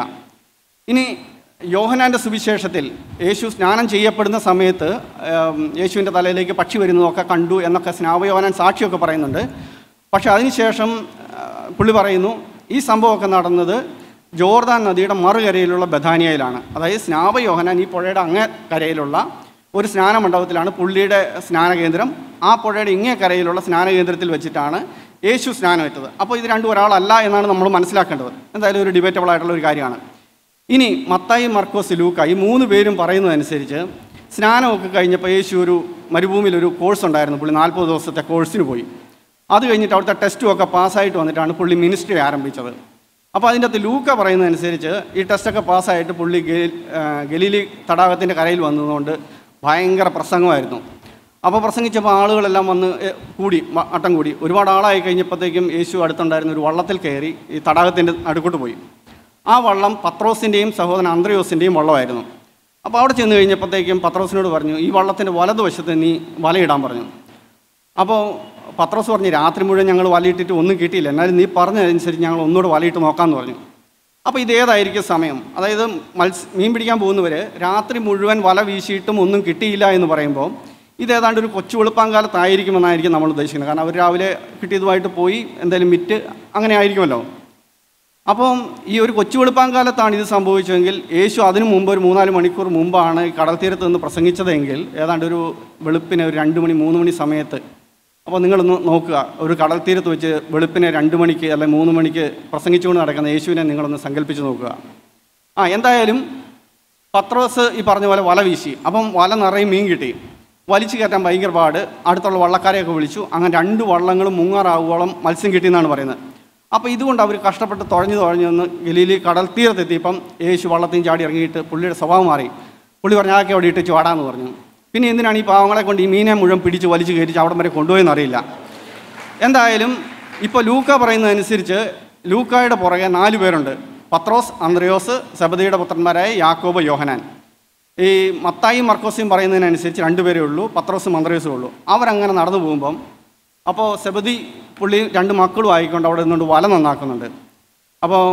ഇനി യോഹനാൻ്റെ സുവിശേഷത്തിൽ യേശു സ്നാനം ചെയ്യപ്പെടുന്ന സമയത്ത് ഉം, യേശുവിൻ്റെ തലയിലേക്ക് പക്ഷി വരുന്നതൊക്കെ കണ്ടു എന്നൊക്കെ സ്നാപയോഹനാൻ സാക്ഷിയൊക്കെ പറയുന്നുണ്ട് പക്ഷെ അതിനുശേഷം ആ, പുള്ളി പറയുന്നു ഈ സംഭവമൊക്കെ നടന്നത് ജോർദാൻ നദിയുടെ മറുകരയിലുള്ള ബഥാനിയയിലാണ് അതായത് സ്നാപയോഹനാൻ ഈ പുഴയുടെ അങ്ങേ കരയിലുള്ള ഒരു സ്നാനമണ്ഡപത്തിലാണ് പുള്ളിയുടെ സ്നാനകേന്ദ്രം ആ പുഴയുടെ ഇങ്ങേ കരയിലുള്ള സ്നാനകേന്ദ്രത്തിൽ വെച്ചിട്ടാണ് യേശു സ്നാനമേറ്റത് അപ്പോൾ ഇത് രണ്ടും ഒരാളല്ല എന്നാണ് നമ്മൾ മനസ്സിലാക്കേണ്ടത് എന്തായാലും ഒരു ഡിബേറ്റബിൾ ആയിട്ടുള്ള ഒരു കാര്യമാണ് ഇനി മത്തായി മർക്കോസ് ലൂക്ക ഈ മൂന്ന് പേരും പറയുന്നതനുസരിച്ച് സ്നാനമൊക്കെ കഴിഞ്ഞപ്പോൾ യേശു ഒരു മരുഭൂമിയിൽ ഒരു കോഴ്സ് ഉണ്ടായിരുന്നു പുള്ളി നാൽപ്പത് ദിവസത്തെ കോഴ്സിന് പോയി അത് കഴിഞ്ഞിട്ട് അവിടുത്തെ ടെസ്റ്റും ഒക്കെ പാസ്സായിട്ട് വന്നിട്ടാണ് പുള്ളി മിനിസ്ട്രി ആരംഭിച്ചത് അപ്പോൾ അതിൻ്റെ അകത്ത് ലൂക്ക പറയുന്നതനുസരിച്ച് ഈ ടെസ്റ്റൊക്കെ പാസ്സായിട്ട് പുള്ളി ഗലി- ആ, ഗലീലി തടാകത്തിൻ്റെ കരയിൽ വന്നതുകൊണ്ട് ഭയങ്കര പ്രസംഗമായിരുന്നു അപ്പോൾ പ്രസംഗിച്ചപ്പോൾ ആളുകളെല്ലാം വന്ന് എ, കൂടി മ- വട്ടം കൂടി ഒരുപാട് ആളായി കഴിഞ്ഞപ്പോഴത്തേക്കും യേശു അടുത്തുണ്ടായിരുന്ന ഒരു വള്ളത്തിൽ കയറി ഈ തടാകത്തിൻ്റെ അടുക്കോട്ട് പോയി ആ വള്ളം പത്രോസിൻ്റെയും സഹോദരൻ അന്ത്രയോസിൻ്റെയും വള്ളമായിരുന്നു അപ്പോൾ അവിടെ ചെന്ന് കഴിഞ്ഞപ്പോഴത്തേക്കും പത്രോസിനോട് പറഞ്ഞു ഈ വള്ളത്തിൻ്റെ വലതുവശത്ത് നീ വലയിടാൻ പറഞ്ഞു അപ്പോൾ പത്രോസ് പറഞ്ഞ് രാത്രി മുഴുവൻ ഞങ്ങൾ വലയിട്ടിട്ട് ഒന്നും കിട്ടിയില്ല എന്നാലും നീ പറഞ്ഞതനുസരിച്ച് ഞങ്ങൾ ഒന്നുകൂടെ വലയിട്ട് നോക്കാമെന്ന് പറഞ്ഞു അപ്പോൾ ഇതേതായിരിക്കും സമയം അതായത് മത്സ്യ മീൻ പിടിക്കാൻ പോകുന്നവർ രാത്രി മുഴുവൻ വല വീശിയിട്ടും ഒന്നും കിട്ടിയില്ല എന്ന് പറയുമ്പോൾ ഇതേതാണ്ട് ഒരു കൊച്ചു വെളുപ്പാങ്കാലത്തായിരിക്കുമെന്നായിരിക്കും നമ്മൾ ഉദ്ദേശിക്കുന്നത് കാരണം അവർ രാവിലെ കിട്ടിയതുമായിട്ട് പോയി എന്തായാലും മിറ്റ് അങ്ങനെ ആയിരിക്കുമല്ലോ അപ്പം ഈ ഒരു കൊച്ചു വെളുപ്പാങ്കാലത്താണ് ഇത് സംഭവിച്ചതെങ്കിൽ യേശു അതിനു മുമ്പ് ഒരു മൂന്നാല് മണിക്കൂർ മുമ്പാണ് ഈ കടൽ തീരത്ത് നിന്ന് പ്രസംഗിച്ചതെങ്കിൽ ഏതാണ്ട് ഒരു വെളുപ്പിന് ഒരു രണ്ട് മണി മൂന്ന് മണി സമയത്ത് അപ്പോൾ നിങ്ങളൊന്ന് നോക്കുക ഒരു കടൽ തീരത്ത് വെച്ച് വെളുപ്പിന് രണ്ട് മണിക്ക് അല്ലെങ്കിൽ മൂന്ന് മണിക്ക് പ്രസംഗിച്ചുകൊണ്ട് നടക്കുന്ന യേശുവിനെ നിങ്ങളൊന്ന് സങ്കല്പിച്ച് നോക്കുക ആ എന്തായാലും പത്രോസ് ഈ പറഞ്ഞ പോലെ വല വീശി അപ്പം വല നിറയെ മീൻ കിട്ടി വലിച്ചു കയറ്റാൻ ഭയങ്കര പാട് അടുത്തുള്ള വള്ളക്കാരെയൊക്കെ വിളിച്ചു അങ്ങനെ രണ്ട് വള്ളങ്ങളും മുങ്ങാറാവുവോളം മത്സ്യം കിട്ടിയെന്നാണ് പറയുന്നത് അപ്പോൾ ഇതുകൊണ്ട് അവർ കഷ്ടപ്പെട്ട് തുഴഞ്ഞു തുഴഞ്ഞു നിന്ന് ഗലീലി കടൽ തീരത്തെത്തിയപ്പം യേശു വള്ളത്തിൽ ചാടി ഇറങ്ങിയിട്ട് പുള്ളിയുടെ സ്വഭാവം മാറി പുള്ളി പറഞ്ഞു ആക്കെ അവിടെ ഇട്ട് ചാടാന്ന് പറഞ്ഞു പിന്നെ എന്തിനാണ് ഈ പാവങ്ങളെ കൊണ്ട് ഈ മീനെ മുഴുവൻ പിടിച്ച് വലിച്ചു കയറ്റിച്ച് അവിടം വരെ കൊണ്ടുപോയെന്ന് അറിയില്ല എന്തായാലും ഇപ്പോൾ ലൂക്ക പറയുന്നതനുസരിച്ച് ലൂക്കായുടെ പുറകെ നാല് പേരുണ്ട് പത്രോസ് അന്ത്രയോസ് സബദിയുടെ പുത്രന്മാരായ യാക്കോബ് യോഹനാൻ ഈ മത്തായും മർക്കോസിയും പറയുന്നതിനനുസരിച്ച് രണ്ടുപേരേ ഉള്ളൂ പത്രോസും അന്ത്രയോസും ഉള്ളൂ അവരങ്ങനെ നടന്നു പോകുമ്പം അപ്പോൾ സെബദി പുള്ളി രണ്ട് മക്കളും ആയിക്കൊണ്ട് അവിടെ നിന്നുകൊണ്ട് വല നന്നാക്കുന്നുണ്ട് അപ്പോൾ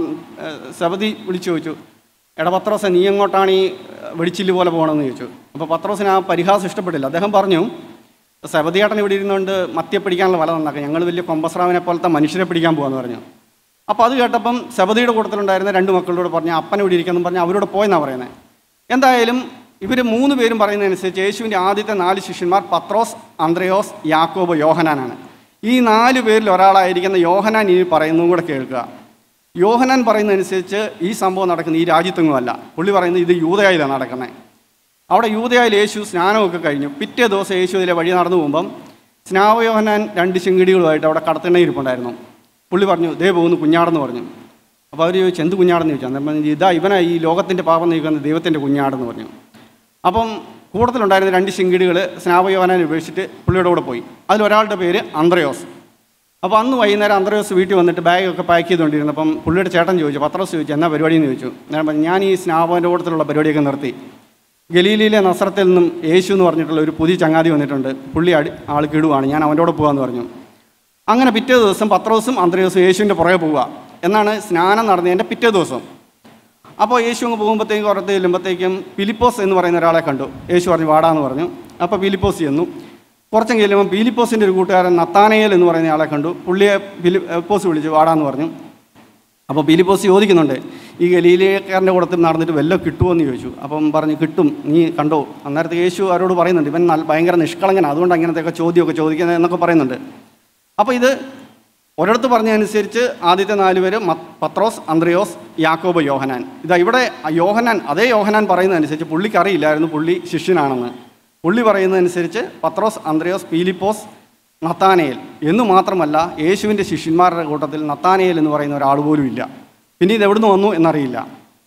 സെബദി വിളിച്ചു ചോദിച്ചു എടാ പത്രോസ നീ എങ്ങോട്ടാണ് ഈ വെടിച്ചില്ല് പോലെ പോകണമെന്ന് ചോദിച്ചു അപ്പോൾ പത്രോസിന് ആ പരിഹാസം ഇഷ്ടപ്പെട്ടില്ല അദ്ദേഹം പറഞ്ഞു സെബദിയേട്ടൻ ഇവിടെ ഇരുന്നുകൊണ്ട് മത്തിയെ പിടിക്കാനുള്ള വല നന്നാക്കുക ഞങ്ങൾ വലിയ കൊമ്പസ്രാവിനെ പോലത്തെ മനുഷ്യരെ പിടിക്കാൻ പോകാമെന്ന് പറഞ്ഞു അപ്പോൾ അത് കേട്ടപ്പം സെബദിയുടെ കൂട്ടത്തിലുണ്ടായിരുന്ന രണ്ട് മക്കളോട് പറഞ്ഞു അപ്പനെ ഇവിടെ ഇരിക്കാമെന്ന് പറഞ്ഞ് അവരോട് പോയെന്നാണ് പറയുന്നത് എന്തായാലും ഇവർ മൂന്ന് പേരും പറയുന്നതനുസരിച്ച് യേശുവിൻ്റെ ആദ്യത്തെ നാല് ശിഷ്യന്മാർ പത്രോസ് അന്ത്രയോസ് യാക്കോബ് യോഹനാനാണ് ഈ നാല് പേരിൽ ഒരാളായിരിക്കുന്ന യോഹനാൻ ഇനി പറയുന്നതും കൂടെ കേൾക്കുക യോഹനാൻ പറയുന്നതനുസരിച്ച് ഈ സംഭവം നടക്കുന്ന ഈ രാജ്യത്തൊന്നുമല്ല പുള്ളി പറയുന്നത് ഇത് യൂതയായിലാണ് നടക്കുന്നത് അവിടെ യൂതയായിൽ യേശു സ്നാനമൊക്കെ കഴിഞ്ഞു പിറ്റേ ദിവസം യേശു ഇതിലെ വഴി നടന്നു പോകുമ്പം സ്നാവയോഹനാൻ രണ്ട് ചെങ്കിടികളുമായിട്ട് അവിടെ കടത്തിണ്ണ ഇരിപ്പുണ്ടായിരുന്നു പുള്ളി പറഞ്ഞു ദേ പോകുന്നു കുഞ്ഞാടെന്ന് പറഞ്ഞു അപ്പോൾ അവർ ചോദിച്ചു എന്ത് കുഞ്ഞാടെന്ന് ചോദിച്ചു അന്നേരം പറഞ്ഞു ഇതാ ഇവനാ ഈ ലോകത്തിൻ്റെ പാപം നീക്കുന്ന ദൈവത്തിൻ്റെ കുഞ്ഞാടെന്ന് പറഞ്ഞു അപ്പം കൂട്ടത്തിലുണ്ടായിരുന്ന രണ്ട് ശിങ്കിടികൾ സ്നാപയോഹനാൻ ഉപേക്ഷിച്ചിട്ട് പുള്ളിയുടെ കൂടെ പോയി അതിലൊരാളുടെ പേര് അന്ത്രയോസ് അപ്പോൾ അന്ന് വൈകുന്നേരം അന്ത്രയോസ് വീട്ടിൽ വന്നിട്ട് ബാഗൊക്കെ പാക്ക് ചെയ്തുകൊണ്ടിരുന്നപ്പം പുള്ളിയുടെ ചേട്ടൻ ചോദിച്ചു പത്രോസ് ചോദിച്ചു എന്നാ പരിപാടി എന്ന് ചോദിച്ചു ഞാൻ പറഞ്ഞു ഞാൻ ഈ സ്നാപകൻ്റെ കൂട്ടത്തിലുള്ള പരിപാടിയൊക്കെ നിർത്തി ഗലീലിയിലെ നസ്രത്തിൽ നിന്നും യേശു എന്ന് പറഞ്ഞിട്ടുള്ള ഒരു പുതിയ ചങ്ങാതി വന്നിട്ടുണ്ട് പുള്ളി അടി ആൾ കിടുവാണ് ഞാൻ അവൻ്റെ കൂടെ പോകാമെന്ന് പറഞ്ഞു അങ്ങനെ പിറ്റേ ദിവസം പത്രോസും അന്ത്രയോസും യേശുവിൻ്റെ പുറകെ പോവുക എന്നാണ് സ്നാനം നടന്നതിൻ്റെ പിറ്റേ ദിവസം അപ്പോൾ യേശു അങ്ങ് പോകുമ്പോഴത്തേക്കും പുറത്ത് ചെല്ലുമ്പോഴത്തേക്കും ഫിലിപ്പോസ് എന്ന് പറയുന്ന ഒരാളെ കണ്ടു യേശു പറഞ്ഞു വാടാന്ന് പറഞ്ഞു അപ്പോൾ ഫിലിപ്പോസ് ചെന്നു കുറച്ചും ചെല്ലുമ്പോൾ ഫിലിപ്പോസിൻ്റെ ഒരു കൂട്ടുകാരൻ നത്താനയേൽ എന്ന് പറയുന്ന ആളെ കണ്ടു പുള്ളിയെ ഫിലിപ്പോസ് വിളിച്ചു വാടാന്ന് പറഞ്ഞു അപ്പോൾ ഫിലിപ്പോസ് ചോദിക്കുന്നുണ്ട് ഈ ഗലീലക്കാരൻ്റെ കൂടത്തിൽ നടന്നിട്ട് വല്ലതും കിട്ടുമോ എന്ന് ചോദിച്ചു അപ്പം പറഞ്ഞു കിട്ടും നീ കണ്ടോ അന്നേരത്തെ യേശു അവരോട് പറയുന്നുണ്ട് ഇവൻ നല്ല ഭയങ്കര നിഷ്കളങ്കനാണ് അതുകൊണ്ട് അങ്ങനത്തെയൊക്കെ ചോദ്യമൊക്കെ ചോദിക്കുന്നത് എന്നൊക്കെ പറയുന്നുണ്ട് അപ്പോൾ ഇത് ഒരിടത്ത് പറഞ്ഞതനുസരിച്ച് ആദ്യത്തെ നാല് പേര് മ- പത്രോസ് അന്ത്രയോസ് യാക്കോബ് യോഹനാൻ ഇതാ ഇവിടെ ആ യോഹനാൻ അതേ യോഹനാൻ പറയുന്നതനുസരിച്ച് പുള്ളിക്ക് അറിയില്ലായിരുന്നു പുള്ളി ശിഷ്യനാണെന്ന് പുള്ളി പറയുന്നതനുസരിച്ച് പത്രോസ് അന്ത്രയോസ് പീലിപ്പോസ് നത്താനയേൽ എന്ന് മാത്രമല്ല യേശുവിൻ്റെ ശിഷ്യന്മാരുടെ കൂട്ടത്തിൽ നത്താനയേൽ എന്ന് പറയുന്ന ഒരാൾ പോലും ഇല്ല പിന്നെ ഇത് എവിടുന്ന് വന്നു എന്നറിയില്ല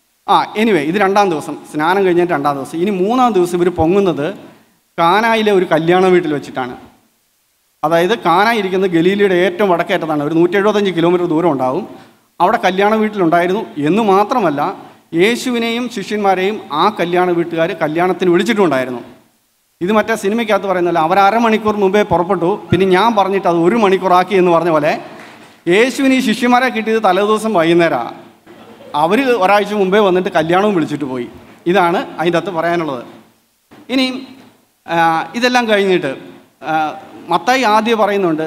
ആ എനിവേ ഇത് രണ്ടാം ദിവസം സ്നാനം കഴിഞ്ഞിട്ട് രണ്ടാം ദിവസം ഇനി മൂന്നാം ദിവസം ഇവർ പൊങ്ങുന്നത് കാനായിലെ ഒരു കല്യാണ വീട്ടിൽ വെച്ചിട്ടാണ് അതായത് കാന ഇരിക്കുന്നത് ഗലീലിയുടെ ഏറ്റവും വടക്കേറ്റത്താണ് ഒരു നൂറ്റി എഴുപത്തഞ്ച് കിലോമീറ്റർ ദൂരം ഉണ്ടാവും അവിടെ കല്യാണ വീട്ടിലുണ്ടായിരുന്നു എന്ന് മാത്രമല്ല യേശുവിനെയും ശിഷ്യന്മാരെയും ആ കല്യാണ വീട്ടുകാർ കല്യാണത്തിന് വിളിച്ചിട്ടുണ്ടായിരുന്നു ഇത് മറ്റേ സിനിമയ്ക്കകത്ത് പറയുന്നല്ലോ അവർ അരമണിക്കൂർ മുമ്പേ പുറപ്പെട്ടു പിന്നെ ഞാൻ പറഞ്ഞിട്ട് അത് ഒരു മണിക്കൂറാക്കി എന്ന് പറഞ്ഞ പോലെ യേശുവിന് ഈ ശിഷ്യന്മാരെ കിട്ടിയത് തലേദിവസം വൈകുന്നേരമാണ് അവർ ഒരാഴ്ച മുമ്പേ വന്നിട്ട് കല്യാണവും വിളിച്ചിട്ട് പോയി ഇതാണ് അതിൻ്റെ അകത്ത് പറയാനുള്ളത് ഇനി ആ, ഇതെല്ലാം കഴിഞ്ഞിട്ട് ആ, മത്തായി ആദ്യം പറയുന്നുണ്ട്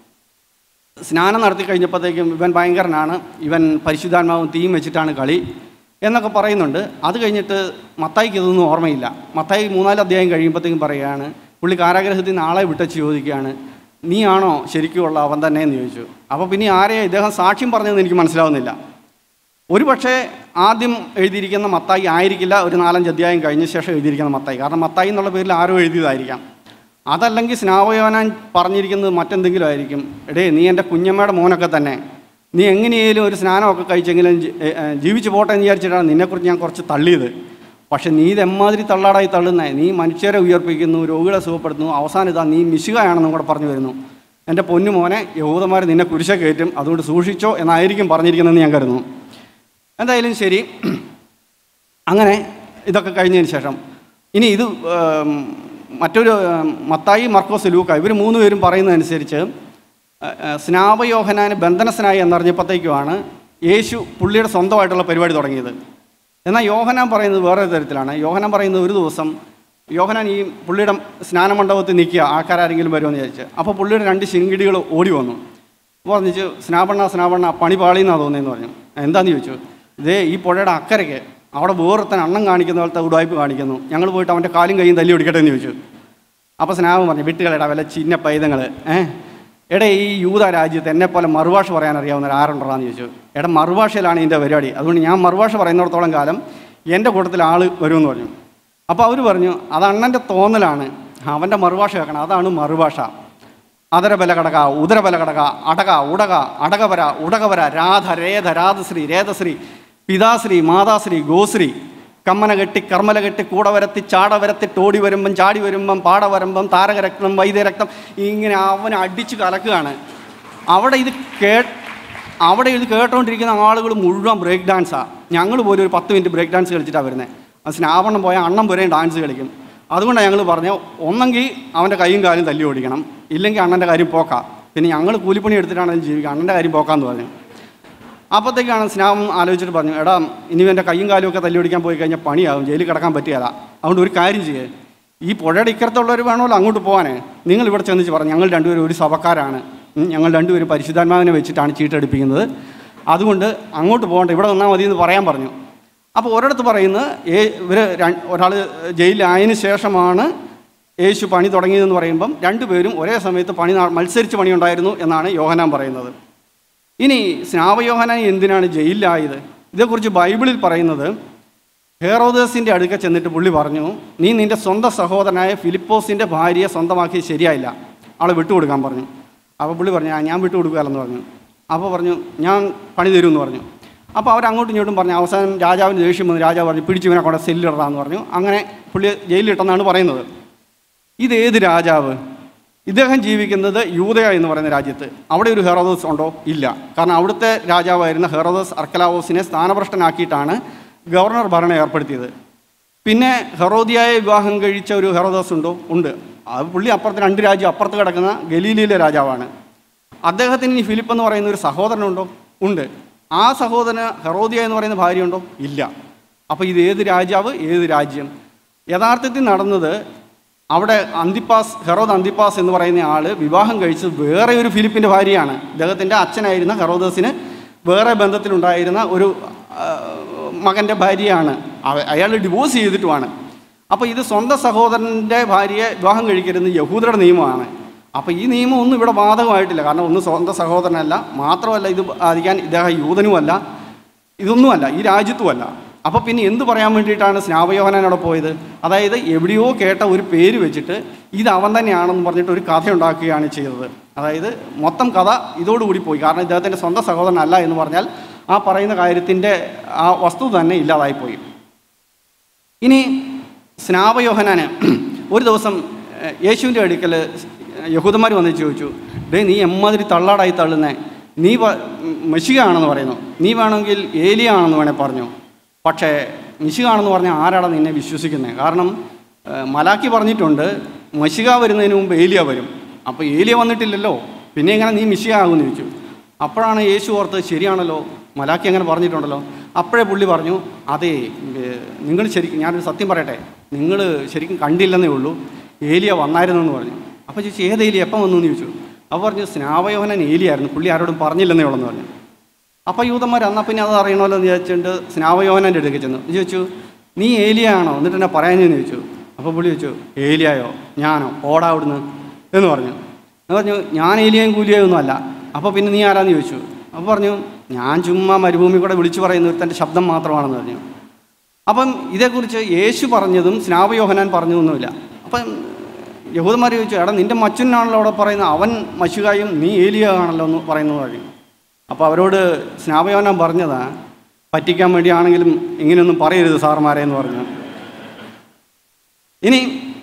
സ്നാനം നടത്തി കഴിഞ്ഞപ്പോഴത്തേക്കും ഇവൻ ഭയങ്കരനാണ് ഇവൻ പരിശുദ്ധാത്മാവും തീയും വെച്ചിട്ടാണ് കളി എന്നൊക്കെ പറയുന്നുണ്ട് അത് കഴിഞ്ഞിട്ട് മത്തായിക്ക് ഇതൊന്നും ഓർമ്മയില്ല മത്തായി മൂന്നാല് അധ്യായം കഴിയുമ്പോഴത്തേക്കും പറയുകയാണ് പുള്ളി കാരാഗ്രഹത്തിൽ നിന്ന് ആളെ വിട്ടച്ച് ചോദിക്കുകയാണ് നീ ആണോ ശരിക്കുമുള്ള അവൻ തന്നെ എന്ന് ചോദിച്ചു അപ്പോൾ പിന്നെ ആരെയാ ഇദ്ദേഹം സാക്ഷ്യം പറഞ്ഞതെന്ന് എനിക്ക് മനസ്സിലാവുന്നില്ല ഒരു പക്ഷേ ആദ്യം എഴുതിയിരിക്കുന്ന മത്തായി ആയിരിക്കില്ല ഒരു നാലഞ്ച് അധ്യായം കഴിഞ്ഞ ശേഷം എഴുതിയിരിക്കുന്ന മത്തായി കാരണം മത്തായി എന്നുള്ള പേരിൽ ആരോ എഴുതിയതായിരിക്കാം അതല്ലെങ്കിൽ സ്നാവയോനാൻ പറഞ്ഞിരിക്കുന്നത് മറ്റെന്തെങ്കിലും ആയിരിക്കും എടേ നീ എൻ്റെ കുഞ്ഞമ്മയുടെ മോനൊക്കെ തന്നെ നീ എങ്ങനെയായാലും ഒരു സ്നാനമൊക്കെ കഴിച്ചെങ്കിലും ജി- ഏ, ഏ, ജീവിച്ചു പോട്ടെ എന്ന് വിചാരിച്ചിട്ടാണ് നിന്നെക്കുറിച്ച് ഞാൻ കുറച്ച് തള്ളിയത് പക്ഷെ നീ ഇത് എമ്മാതിരി തള്ളാടായി തള്ളുന്നേ നീ മനുഷ്യരെ ഉയർപ്പിക്കുന്നു രോഗികളെ സുഖപ്പെടുത്തുന്നു അവസാനം ഇതാ നീ മിശുകയാണെന്നും കൂടെ പറഞ്ഞു വരുന്നു എൻ്റെ പൊന്നു മോനെ യഹൂദന്മാർ നിന്നെ കുരിശ കയറ്റും അതുകൊണ്ട് സൂക്ഷിച്ചോ എന്നായിരിക്കും പറഞ്ഞിരിക്കുന്നതെന്ന് ഞാൻ കരുതുന്നു എന്തായാലും ശരി അങ്ങനെ ഇതൊക്കെ കഴിഞ്ഞതിന് ശേഷം ഇനി ഇത് ഉം, മറ്റൊരു ആ, മത്തായി മർക്കോസ് ലൂക്ക ഇവർ മൂന്ന് പേരും പറയുന്നതനുസരിച്ച് ആ, ആ, സ്നാപയോഹനാന് ബന്ധനസ്ഥനായി എന്നറിഞ്ഞപ്പോഴത്തേക്കുമാണ് യേശു പുള്ളിയുടെ സ്വന്തമായിട്ടുള്ള പരിപാടി തുടങ്ങിയത് എന്നാൽ യോഹനാൻ പറയുന്നത് വേറെ തരത്തിലാണ് യോഹനാൻ പറയുന്നത് ഒരു ദിവസം യോഹനാൻ ഈ പുള്ളിയുടെ സ്നാനമണ്ഡപത്തിൽ നിൽക്കുക ആൾക്കാരെങ്കിലും വരുമെന്ന് വിചാരിച്ച് അപ്പോൾ പുള്ളിയുടെ രണ്ട് ശിങ്കിടികൾ ഓടി വന്നു അപ്പോൾ പറഞ്ഞിട്ട് സ്നാപണ്ണ സ്നാപണ്ണ പണി പാളിയെന്നാണ് തോന്നിയെന്ന് പറഞ്ഞു എന്താന്ന് ചോദിച്ചു ഇതേ ഈ പുഴയുടെ അക്കരയ്ക്ക് അവിടെ വേറൊരുത്തൻ അണ്ണം കാണിക്കുന്ന പോലത്തെ ഉടായ്പ കാണിക്കുന്നു ഞങ്ങൾ പോയിട്ട് അവൻ്റെ കാലും കൈയും തല്ലി ഒടിക്കട്ടെ എന്ന് ചോദിച്ചു അപ്പോൾ സ്നാപം പറഞ്ഞു വിട്ടുകളെടാ വല്ല ചിന്ന പൈതങ്ങൾ ഏ എടേ ഈ യൂത രാജ്യത്ത് എന്നെപ്പോലെ മറുഭാഷ പറയാൻ അറിയാവുന്ന ആരുണ്ടോന്ന് ചോദിച്ചു എടാ മറുഭാഷയിലാണ് ഇതിൻ്റെ പരിപാടി അതുകൊണ്ട് ഞാൻ മറുഭാഷ പറയുന്നിടത്തോളം കാലം എൻ്റെ കൂട്ടത്തിൽ ആൾ വരുമെന്ന് പറഞ്ഞു അപ്പോൾ അവർ പറഞ്ഞു അത് അണ്ണൻ്റെ തോന്നലാണ് അവൻ്റെ മറുഭാഷ കേൾക്കണം അതാണ് മറുഭാഷ അതരബല കടക ഉദരബല കടക അടക ഉടക അടകവര ഉടകവര രാധ രേധ രാധശ്രീ രേധശ്രീ പിതാശ്രീ മാതാശ്രീ ഗോശ്രീ കമ്മന കെട്ടി കർമ്മല കെട്ടി കൂട വരത്തി ചാട വരത്തി ടോടി വരുമ്പം ചാടി വരുമ്പം പാട വരുമ്പം താരകരക്തം വൈദ്യരക്തം ഇങ്ങനെ അവനെ അടിച്ച് കലക്കുകയാണ് അവിടെ ഇത് കേ അവിടെ ഇത് കേട്ടോണ്ടിരിക്കുന്ന ആളുകൾ മുഴുവൻ ബ്രേക്ക് ഡാൻസാണ് ഞങ്ങൾ പോലും ഒരു പത്ത് മിനിറ്റ് ബ്രേക്ക് ഡാൻസ് കളിച്ചിട്ടാണ് വരുന്നത് അത് സ്നാപണം പോയാൽ അണ്ണം വരെയും ഡാൻസ് കളിക്കും അതുകൊണ്ടാണ് ഞങ്ങൾ പറഞ്ഞു ഒന്നെങ്കിൽ അവൻ്റെ കൈയും കാലും തല്ലി ഓടിക്കണം ഇല്ലെങ്കിൽ അണ്ണൻ്റെ കാര്യം പോക്കാം പിന്നെ ഞങ്ങൾ കൂലിപ്പണി എടുത്തിട്ടാണെങ്കിലും ജീവിക്കുക അണ്ണൻ്റെ കാര്യം പോക്കാന്ന് പറഞ്ഞു അപ്പോഴത്തേക്കാണ് സ്നാപം ആലോചിച്ചിട്ട് പറഞ്ഞു എടാ ഇനി എൻ്റെ കൈയും കാലും ഒക്കെ തല്ലി ഓടിക്കാൻ പോയി കഴിഞ്ഞാൽ പണിയാവും ജയിലിൽ കിടക്കാൻ പറ്റിയല്ല അതുകൊണ്ട് ഒരു കാര്യം ചെയ്യേ ഈ പുഴയുടെ ഇക്കരത്തുള്ളവർ വേണമല്ലോ അങ്ങോട്ട് പോകാനേ നിങ്ങൾ ഇവിടെ ചെന്നിച്ച് പറഞ്ഞു ഞങ്ങൾ രണ്ടുപേരും ഒരു സഭക്കാരാണ് ഉം, ഞങ്ങൾ രണ്ടുപേരും പരിശുദ്ധാത്മാവിനെ വെച്ചിട്ടാണ് ചീട്ടെടുപ്പിക്കുന്നത് അതുകൊണ്ട് അങ്ങോട്ട് പോകണ്ട ഇവിടെ നിന്നാൽ മതി എന്ന് പറയാൻ പറഞ്ഞു അപ്പോൾ ഒരിടത്ത് പറയുന്നത് ഏ ഇവർ ഒരാൾ ജയിലിലായതിനു ശേഷമാണ് യേശു പണി തുടങ്ങിയതെന്ന് പറയുമ്പം രണ്ടുപേരും ഒരേ സമയത്ത് പണി നട- മത്സരിച്ച് പണിയുണ്ടായിരുന്നു എന്നാണ് യോഹനാൻ പറയുന്നത് ഇനി സ്നാപയോഹനാൻ എന്തിനാണ് ജയിലിലായത് ഇതേക്കുറിച്ച് ബൈബിളിൽ പറയുന്നത് ഹേറോദേസിൻ്റെ അടുക്ക ചെന്നിട്ട് പുള്ളി പറഞ്ഞു നീ നിൻ്റെ സ്വന്തം സഹോദരനായ ഫിലിപ്പോസിൻ്റെ ഭാര്യയെ സ്വന്തമാക്കിയത് ശരിയായില്ല ആളെ വിട്ടുകൊടുക്കാൻ പറഞ്ഞു അപ്പോൾ പുള്ളി പറഞ്ഞു "ആ, ഞാൻ വിട്ടുകൊടുക്കുകയല്ലെന്ന് പറഞ്ഞു അപ്പോൾ പറഞ്ഞു ഞാൻ പണി തരുമെന്ന് പറഞ്ഞു അപ്പോൾ അവർ അങ്ങോട്ടും ഇങ്ങോട്ടും പറഞ്ഞു അവസാനം രാജാവിന് ദേഷ്യം വന്നു രാജാവ് പറഞ്ഞു പിടിച്ചു ഇവനെ കൊണ്ട് സെല്ലിടറാന്ന് പറഞ്ഞു അങ്ങനെ പുള്ളി ജയിലിലിട്ടെന്നാണ് പറയുന്നത് ഇതേത് രാജാവ് ഇദ്ദേഹം ജീവിക്കുന്നത് യൂതയ എന്ന് പറയുന്ന രാജ്യത്ത് അവിടെ ഒരു ഹെറോദോസ് ഉണ്ടോ ഇല്ല കാരണം അവിടുത്തെ രാജാവായിരുന്ന ഹെറോദോസ് അർക്കലാവോസിനെ സ്ഥാനഭ്രഷ്ടനാക്കിയിട്ടാണ് ഗവർണർ ഭരണം ഏർപ്പെടുത്തിയത് പിന്നെ ഹെറോദിയായ വിവാഹം കഴിച്ച ഒരു ഹെറോദോസ് ഉണ്ടോ ഉണ്ട് അത് പുള്ളി അപ്പുറത്ത് രണ്ട് രാജ്യം അപ്പുറത്ത് കിടക്കുന്ന ഗലീലിയിലെ രാജാവാണ് അദ്ദേഹത്തിന് ഇനി ഫിലിപ്പ് എന്ന് പറയുന്ന ഒരു സഹോദരനുണ്ടോ ഉണ്ട് ആ സഹോദരന് ഹെറോദിയ എന്ന് പറയുന്ന ഭാര്യയുണ്ടോ ഇല്ല അപ്പോൾ ഇത് ഏത് രാജാവ് ഏത് രാജ്യം യഥാർത്ഥത്തിൽ നടന്നത് അവിടെ അന്തിപ്പാസ് ഹെറോദ് അന്തിപ്പാസ് എന്ന് പറയുന്ന ആൾ വിവാഹം കഴിച്ചത് വേറെ ഒരു ഫിലിപ്പിൻ്റെ ഭാര്യയാണ് ഇദ്ദേഹത്തിൻ്റെ അച്ഛനായിരുന്ന ഹെറോദോസിന് വേറെ ബന്ധത്തിലുണ്ടായിരുന്ന ഒരു ആ, മകൻ്റെ ഭാര്യയാണ് അവ- അയാൾ ഡിവോഴ്സ് ചെയ്തിട്ടുമാണ് അപ്പോൾ ഇത് സ്വന്തം സഹോദരൻ്റെ ഭാര്യയെ വിവാഹം കഴിക്കരുത് യഹൂദരുടെ നിയമമാണ് അപ്പോൾ ഈ നിയമം ഒന്നും ഇവിടെ ബാധകമായിട്ടില്ല കാരണം ഒന്ന് സ്വന്തം സഹോദരനല്ല മാത്രമല്ല ഇത് ബാധിക്കാൻ ഇദ്ദേഹം യൂതനുമല്ല ഇതൊന്നുമല്ല ഈ രാജ്യത്തുമല്ല അപ്പോൾ പിന്നെ എന്ത് പറയാൻ വേണ്ടിയിട്ടാണ് സ്നാപയോഹനാൻ അവിടെ പോയത് അതായത് എവിടെയോ കേട്ട ഒരു പേര് വെച്ചിട്ട് ഇത് അവൻ തന്നെയാണെന്ന് പറഞ്ഞിട്ട് ഒരു കഥ ഉണ്ടാക്കുകയാണ് ചെയ്തത് അതായത് മൊത്തം കഥ ഇതോടുകൂടി പോയി കാരണം ഇദ്ദേഹത്തിൻ്റെ സ്വന്തം സഹോദരനല്ല എന്ന് പറഞ്ഞാൽ ആ പറയുന്ന കാര്യത്തിൻ്റെ ആ വസ്തു തന്നെ ഇല്ലാതായിപ്പോയി ഇനി സ്നാപയോഹനാന് ഒരു ദിവസം ഏഹ്, യേശുവിൻ്റെ അടുക്കൽ യഹൂദന്മാർ വന്ന് ചോദിച്ചു ഡേ നീ എമ്മാതിരി തള്ളാടായി തള്ളുന്നേ നീ പ- മെഷിക ആണെന്ന് പറയുന്നു നീ വേണമെങ്കിൽ ഏലിയ ആണെന്ന് വേണേൽ പറഞ്ഞു പക്ഷേ മിശിക ആണെന്ന് പറഞ്ഞാൽ ആരാണ് നിന്നെ വിശ്വസിക്കുന്നത് കാരണം ഏഹ്, മലാക്കി പറഞ്ഞിട്ടുണ്ട് മഷിക വരുന്നതിന് മുമ്പ് ഏലിയ വരും അപ്പോൾ ഏലിയ വന്നിട്ടില്ലല്ലോ പിന്നെ എങ്ങനെ നീ മിശിക ആകുമെന്ന് ചോദിച്ചു അപ്പോഴാണ് യേശു ഓർത്ത് ശരിയാണല്ലോ മലാക്കി അങ്ങനെ പറഞ്ഞിട്ടുണ്ടല്ലോ അപ്പോഴേ പുള്ളി പറഞ്ഞു അതെ നിങ്ങൾ ശരിക്കും ഞാനൊരു സത്യം പറയട്ടെ നിങ്ങൾ ശരിക്കും കണ്ടില്ലെന്നേ ഉള്ളൂ ഏലിയ വന്നായിരുന്നെന്ന് പറഞ്ഞു അപ്പോൾ ചോദിച്ചു ഏത് ഏലിയ എപ്പം വന്നു എന്ന് ചോദിച്ചു അപ്പോൾ പറഞ്ഞു സ്നാവയോഹനൻ ഏലിയായിരുന്നു പുള്ളി ആരോടും പറഞ്ഞില്ലെന്നേ ഉള്ളെന്ന് പറഞ്ഞു അപ്പോൾ യൂതന്മാർ എന്നാൽ പിന്നെ അത് അറിയണമല്ലോ എന്ന് വിചാരിച്ചുകൊണ്ട് സ്നാവയോഹനൻ്റെ അടുത്തേക്ക് ചെന്നു ചോദിച്ചു നീ ഏലിയ ആണോ എന്നിട്ട് എന്നെ പറയാനെന്ന് ചോദിച്ചു അപ്പോൾ പുള്ളി ചോദിച്ചു ഏലിയായോ ഞാനോ ഓടാ അവിടുന്ന് എന്ന് പറഞ്ഞു എന്ന് പറഞ്ഞു ഞാൻ ഏലിയയും കൂലിയായും ഒന്നും അല്ല അപ്പോൾ പിന്നെ നീ ആരാന്ന് ചോദിച്ചു അപ്പോൾ പറഞ്ഞു ഞാൻ ചുമ്മാ മരുഭൂമി കൂടെ വിളിച്ചു പറയുന്ന ഒരുത്തൻ്റെ ശബ്ദം മാത്രമാണെന്ന് പറഞ്ഞു അപ്പം ഇതേക്കുറിച്ച് യേശു പറഞ്ഞതും സ്നാപയോഹനാൻ പറഞ്ഞതൊന്നുമില്ല അപ്പം യഹൂദന്മാർ ചോദിച്ചു എടാ നിൻ്റെ മച്ചുനാണല്ലോ അവിടെ പറയുന്നത് അവൻ മശുകായും നീ ഏലിയ ആണല്ലോ എന്ന് പറയുന്നത് പറഞ്ഞു അപ്പോൾ അവരോട് സ്നാപയോഹനാൻ പറഞ്ഞതാ പറ്റിക്കാൻ വേണ്ടിയാണെങ്കിലും ഇങ്ങനെയൊന്നും പറയരുത് സാർമാരെ എന്ന് പറഞ്ഞു ഇനി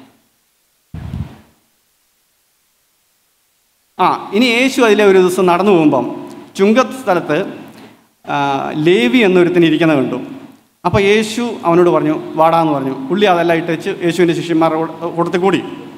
ആ ഇനി യേശു അതിലെ ഒരു ദിവസം നടന്നു പോകുമ്പം ചുങ്കത്ത് സ്ഥലത്ത് ആ, ലേവി എന്നൊരുത്തിന് ഇരിക്കുന്നത് കണ്ടു അപ്പോൾ യേശു അവനോട് പറഞ്ഞു വാടാന്ന് പറഞ്ഞു പുള്ളി അതെല്ലാം ഇട്ടേച്ച് യേശുവിൻ്റെ ശിഷ്യന്മാരുടെ കൂടെ- കൂട്ടത്തിൽ കൂടി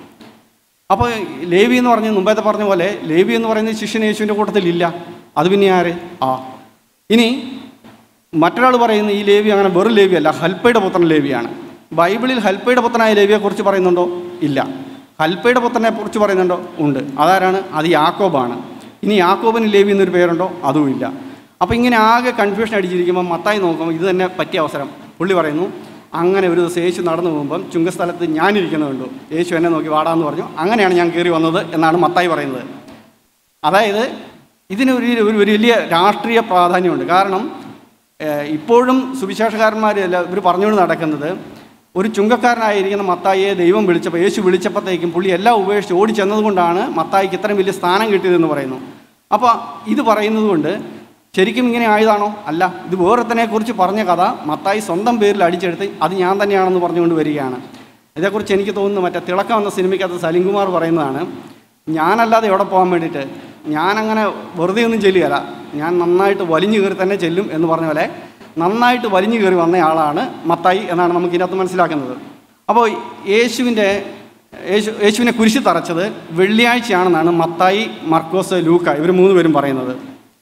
അപ്പോൾ ലേവി എന്ന് പറഞ്ഞ് മുമ്പത്തെ പറഞ്ഞ പോലെ ലേവി എന്ന് പറയുന്നത് ശിഷ്യൻ യേശുവിൻ്റെ കൂട്ടത്തിലില്ല അത് പിന്നെ ആര് ആ ഇനി മറ്റൊരാൾ പറയുന്ന ഈ ലേവി അങ്ങനെ വെറും ലേവി അല്ല ഹൽപ്പയുടെ പുത്രൻ ലേവിയാണ് ബൈബിളിൽ ഹൽപ്പയുടെ പുത്രനായ ലേവിയെക്കുറിച്ച് പറയുന്നുണ്ടോ ഇല്ല ഹൽപ്പയുടെ പുത്രനെ കുറിച്ച് പറയുന്നുണ്ടോ ഉണ്ട് അതാരാണ് അത് യാക്കോബാണ് ഇനി യാക്കോബിന് ലേവി എന്നൊരു പേരുണ്ടോ അതും ഇല്ല അപ്പോൾ ഇങ്ങനെ ആകെ കൺഫ്യൂഷൻ അടിച്ചിരിക്കുമ്പോൾ മത്തായി നോക്കുമ്പോൾ ഇത് തന്നെ പറ്റിയ അവസരം പുള്ളി പറയുന്നു അങ്ങനെ ഒരു ദിവസം യേശു നടന്നു പോകുമ്പം ചുങ്കസ്ഥലത്ത് ഞാനിരിക്കുന്നത് കണ്ടു യേശു എന്നെ നോക്കി വാടാന്ന് പറഞ്ഞു അങ്ങനെയാണ് ഞാൻ കയറി വന്നത് എന്നാണ് മത്തായി പറയുന്നത് അതായത് ഇതിന് ഒരു ഒരു ഒരു വലിയ രാഷ്ട്രീയ പ്രാധാന്യമുണ്ട് കാരണം ഏഹ്, ഇപ്പോഴും സുവിശേഷകാരന്മാർ ഇവർ പറഞ്ഞുകൊണ്ട് നടക്കുന്നത് ഒരു ചുങ്കക്കാരനായിരിക്കുന്ന മത്തായിയെ ദൈവം വിളിച്ചപ്പോൾ യേശു വിളിച്ചപ്പോഴത്തേക്കും പുള്ളി എല്ലാം ഉപേക്ഷിച്ച് ഓടി ചെന്നതുകൊണ്ടാണ് മത്തായിക്ക് ഇത്രയും വലിയ സ്ഥാനം കിട്ടിയതെന്ന് പറയുന്നു അപ്പോൾ ഇത് പറയുന്നത് കൊണ്ട് ശരിക്കും ഇങ്ങനെ ആയതാണോ അല്ല ഇത് വേറൊരുത്തനെക്കുറിച്ച് പറഞ്ഞ കഥ മത്തായി സ്വന്തം പേരിൽ അടിച്ചെടുത്ത് അത് ഞാൻ തന്നെയാണെന്ന് പറഞ്ഞുകൊണ്ട് വരികയാണ് ഇതേക്കുറിച്ച് എനിക്ക് തോന്നുന്നു മറ്റേ തിളക്കം എന്ന സിനിമയ്ക്കകത്ത് സലിംകുമാർ പറയുന്നതാണ് ഞാനല്ലാതെ എവിടെ പോകാൻ വേണ്ടിയിട്ട് ഞാനങ്ങനെ വെറുതെ ഒന്നും ചെല്ലുകയല്ല ഞാൻ നന്നായിട്ട് വലിഞ്ഞു കയറി തന്നെ ചെല്ലും എന്ന് പറഞ്ഞ പോലെ നന്നായിട്ട് വലിഞ്ഞു കയറി വന്നയാളാണ് മത്തായി എന്നാണ് നമുക്ക് ഇതിനകത്ത് മനസ്സിലാക്കുന്നത് അപ്പോൾ യേശുവിൻ്റെ യേശു യേശുവിനെ കുരിശി തറച്ചത് വെള്ളിയാഴ്ചയാണെന്നാണ് മത്തായി മർക്കോസ് ലൂക്ക ഇവർ മൂന്ന് പേരും പറയുന്നത്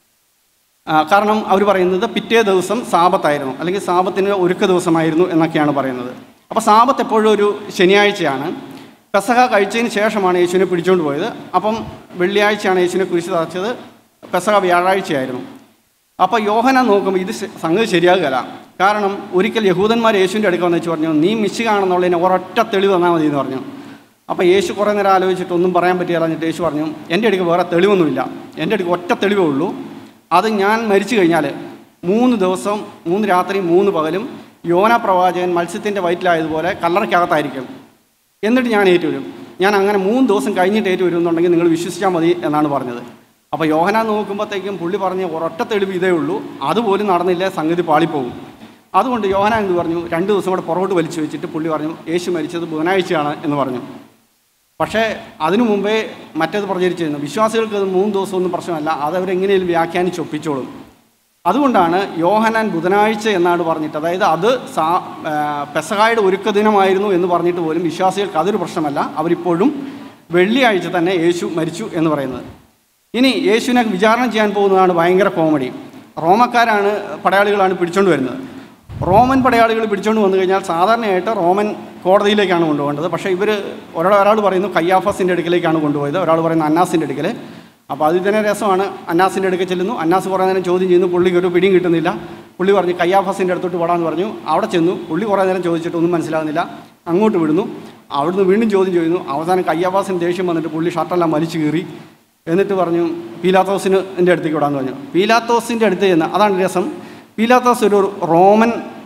ആ, കാരണം അവർ പറയുന്നത് പിറ്റേ ദിവസം സാപത്തായിരുന്നു അല്ലെങ്കിൽ സാപത്തിന് ഒരുക്ക ദിവസമായിരുന്നു എന്നൊക്കെയാണ് പറയുന്നത് അപ്പോൾ സാപത്ത് എപ്പോഴും ഒരു ശനിയാഴ്ചയാണ് പെസഹ കഴിച്ചതിന് ശേഷമാണ് യേശുവിനെ പിടിച്ചുകൊണ്ട് പോയത് അപ്പം വെള്ളിയാഴ്ചയാണ് യേശുവിനെ കുരിശ് തറച്ചത് പെസഹ വ്യാഴാഴ്ചയായിരുന്നു അപ്പോൾ യോഹന നോക്കുമ്പോൾ ഇത് ശ- സംഗതി ശരിയാകുകയില്ല കാരണം ഒരിക്കൽ യഹൂദന്മാർ യേശുവിൻ്റെ അടുക്ക വന്ന് വെച്ച് പറഞ്ഞു നീ മിശ് കാണുന്നുള്ളതിന് ഒരൊറ്റ തെളിവ് തന്നാൽ മതി എന്ന് പറഞ്ഞു അപ്പോൾ യേശു കുറേ നേരം ആലോചിച്ചിട്ട് ഒന്നും പറയാൻ പറ്റില്ല എന്നിട്ട് യേശു പറഞ്ഞു എൻ്റെ അടുക്ക് വേറെ തെളിവൊന്നുമില്ല എൻ്റെ അടുക്ക് ഒറ്റ തെളിവേ ഉള്ളൂ അത് ഞാൻ മരിച്ചു കഴിഞ്ഞാൽ മൂന്ന് ദിവസം മൂന്ന് രാത്രി മൂന്ന് പകലും യോന പ്രവാചകൻ മത്സ്യത്തിൻ്റെ വയറ്റിലായതുപോലെ കല്ലറയ്ക്കകത്തായിരിക്കും എന്നിട്ട് ഞാൻ ഏറ്റുവരും ഞാൻ അങ്ങനെ മൂന്ന് ദിവസം കഴിഞ്ഞിട്ട് ഏറ്റുവരും എന്നുണ്ടെങ്കിൽ നിങ്ങൾ വിശ്വസിച്ചാൽ മതി എന്നാണ് പറഞ്ഞത് അപ്പോൾ യോഹന നോക്കുമ്പോഴത്തേക്കും പുള്ളി പറഞ്ഞ ഒരൊറ്റ തെളിവ് ഇതേ ഉള്ളൂ അതുപോലും നടന്നില്ല സംഗതി പാളിപ്പോകും അതുകൊണ്ട് യോഹന എന്ത് പറഞ്ഞു രണ്ട് ദിവസം കൂടെ പുറകോട്ട് വലിച്ചു വെച്ചിട്ട് പുള്ളി പറഞ്ഞു യേശു മരിച്ചത് ബുധനാഴ്ചയാണ് എന്ന് പറഞ്ഞു പക്ഷേ അതിനു മുമ്പേ മറ്റേത് പ്രചരിച്ചിരുന്നു വിശ്വാസികൾക്ക് അത് മൂന്ന് ദിവസമൊന്നും പ്രശ്നമല്ല അത് അവരെങ്ങനെയും വ്യാഖ്യാനിച്ച് ഒപ്പിച്ചോളും അതുകൊണ്ടാണ് യോഹനാൻ ബുധനാഴ്ച എന്നാണ് പറഞ്ഞിട്ട് അതായത് അത് സാ ആ, പെസഹായുടെ ഒരുക്ക ദിനമായിരുന്നു എന്ന് പറഞ്ഞിട്ട് പോലും വിശ്വാസികൾക്ക് അതൊരു പ്രശ്നമല്ല അവരിപ്പോഴും വെള്ളിയാഴ്ച തന്നെ യേശു മരിച്ചു എന്ന് പറയുന്നത് ഇനി യേശുവിനെ വിചാരണ ചെയ്യാൻ പോകുന്നതാണ് ഭയങ്കര കോമഡി റോമക്കാരാണ് പടയാളികളാണ് പിടിച്ചുകൊണ്ട് വരുന്നത് റോമൻ പടയാളികൾ പിടിച്ചുകൊണ്ട് വന്നു കഴിഞ്ഞാൽ സാധാരണയായിട്ട് റോമൻ കോടതിയിലേക്കാണ് കൊണ്ടുപോകേണ്ടത് പക്ഷേ ഇവർ ഒരാൾ ഒരാൾ പറയുന്നു കയ്യാഫസിൻ്റെ അടുക്കലേക്കാണ് കൊണ്ടുപോയത് ഒരാൾ പറയുന്നു അന്നാസിൻ്റെ അടുക്കൽ അപ്പോൾ അതിൽ തന്നെ രസമാണ് അന്നാസിൻ്റെ അടുക്കൽ ചെല്ലുന്നു അന്നാസ് കുറേ നേരം ചോദ്യം ചെയ്യുന്നു പുള്ളിക്ക് ഒരു പിടിയും കിട്ടുന്നില്ല പുള്ളി പറഞ്ഞു കയ്യാഫസിൻ്റെ അടുത്തോട്ട് പോടാന്ന് പറഞ്ഞു അവിടെ ചെന്നു പുള്ളി കുറേ നേരം ചോദിച്ചിട്ട് ഒന്നും മനസ്സിലാകുന്നില്ല അങ്ങോട്ട് വിടുന്നു അവിടുന്ന് വീണ്ടും ചോദ്യം ചെയ്യുന്നു അവസാനം കയ്യാഫാസിന് ദേഷ്യം വന്നിട്ട് പുള്ളി ഷർട്ടെല്ലാം വലിച്ചു കീറി എന്നിട്ട് പറഞ്ഞു പീലാത്തോസിന് എൻ്റെ അടുത്തേക്ക് വിടാന്ന് പറഞ്ഞു പീലാത്തോസിൻ്റെ അടുത്ത് ചെന്ന് അതാണ് രസം പീലാത്തോസ് ഒരു റോമൻ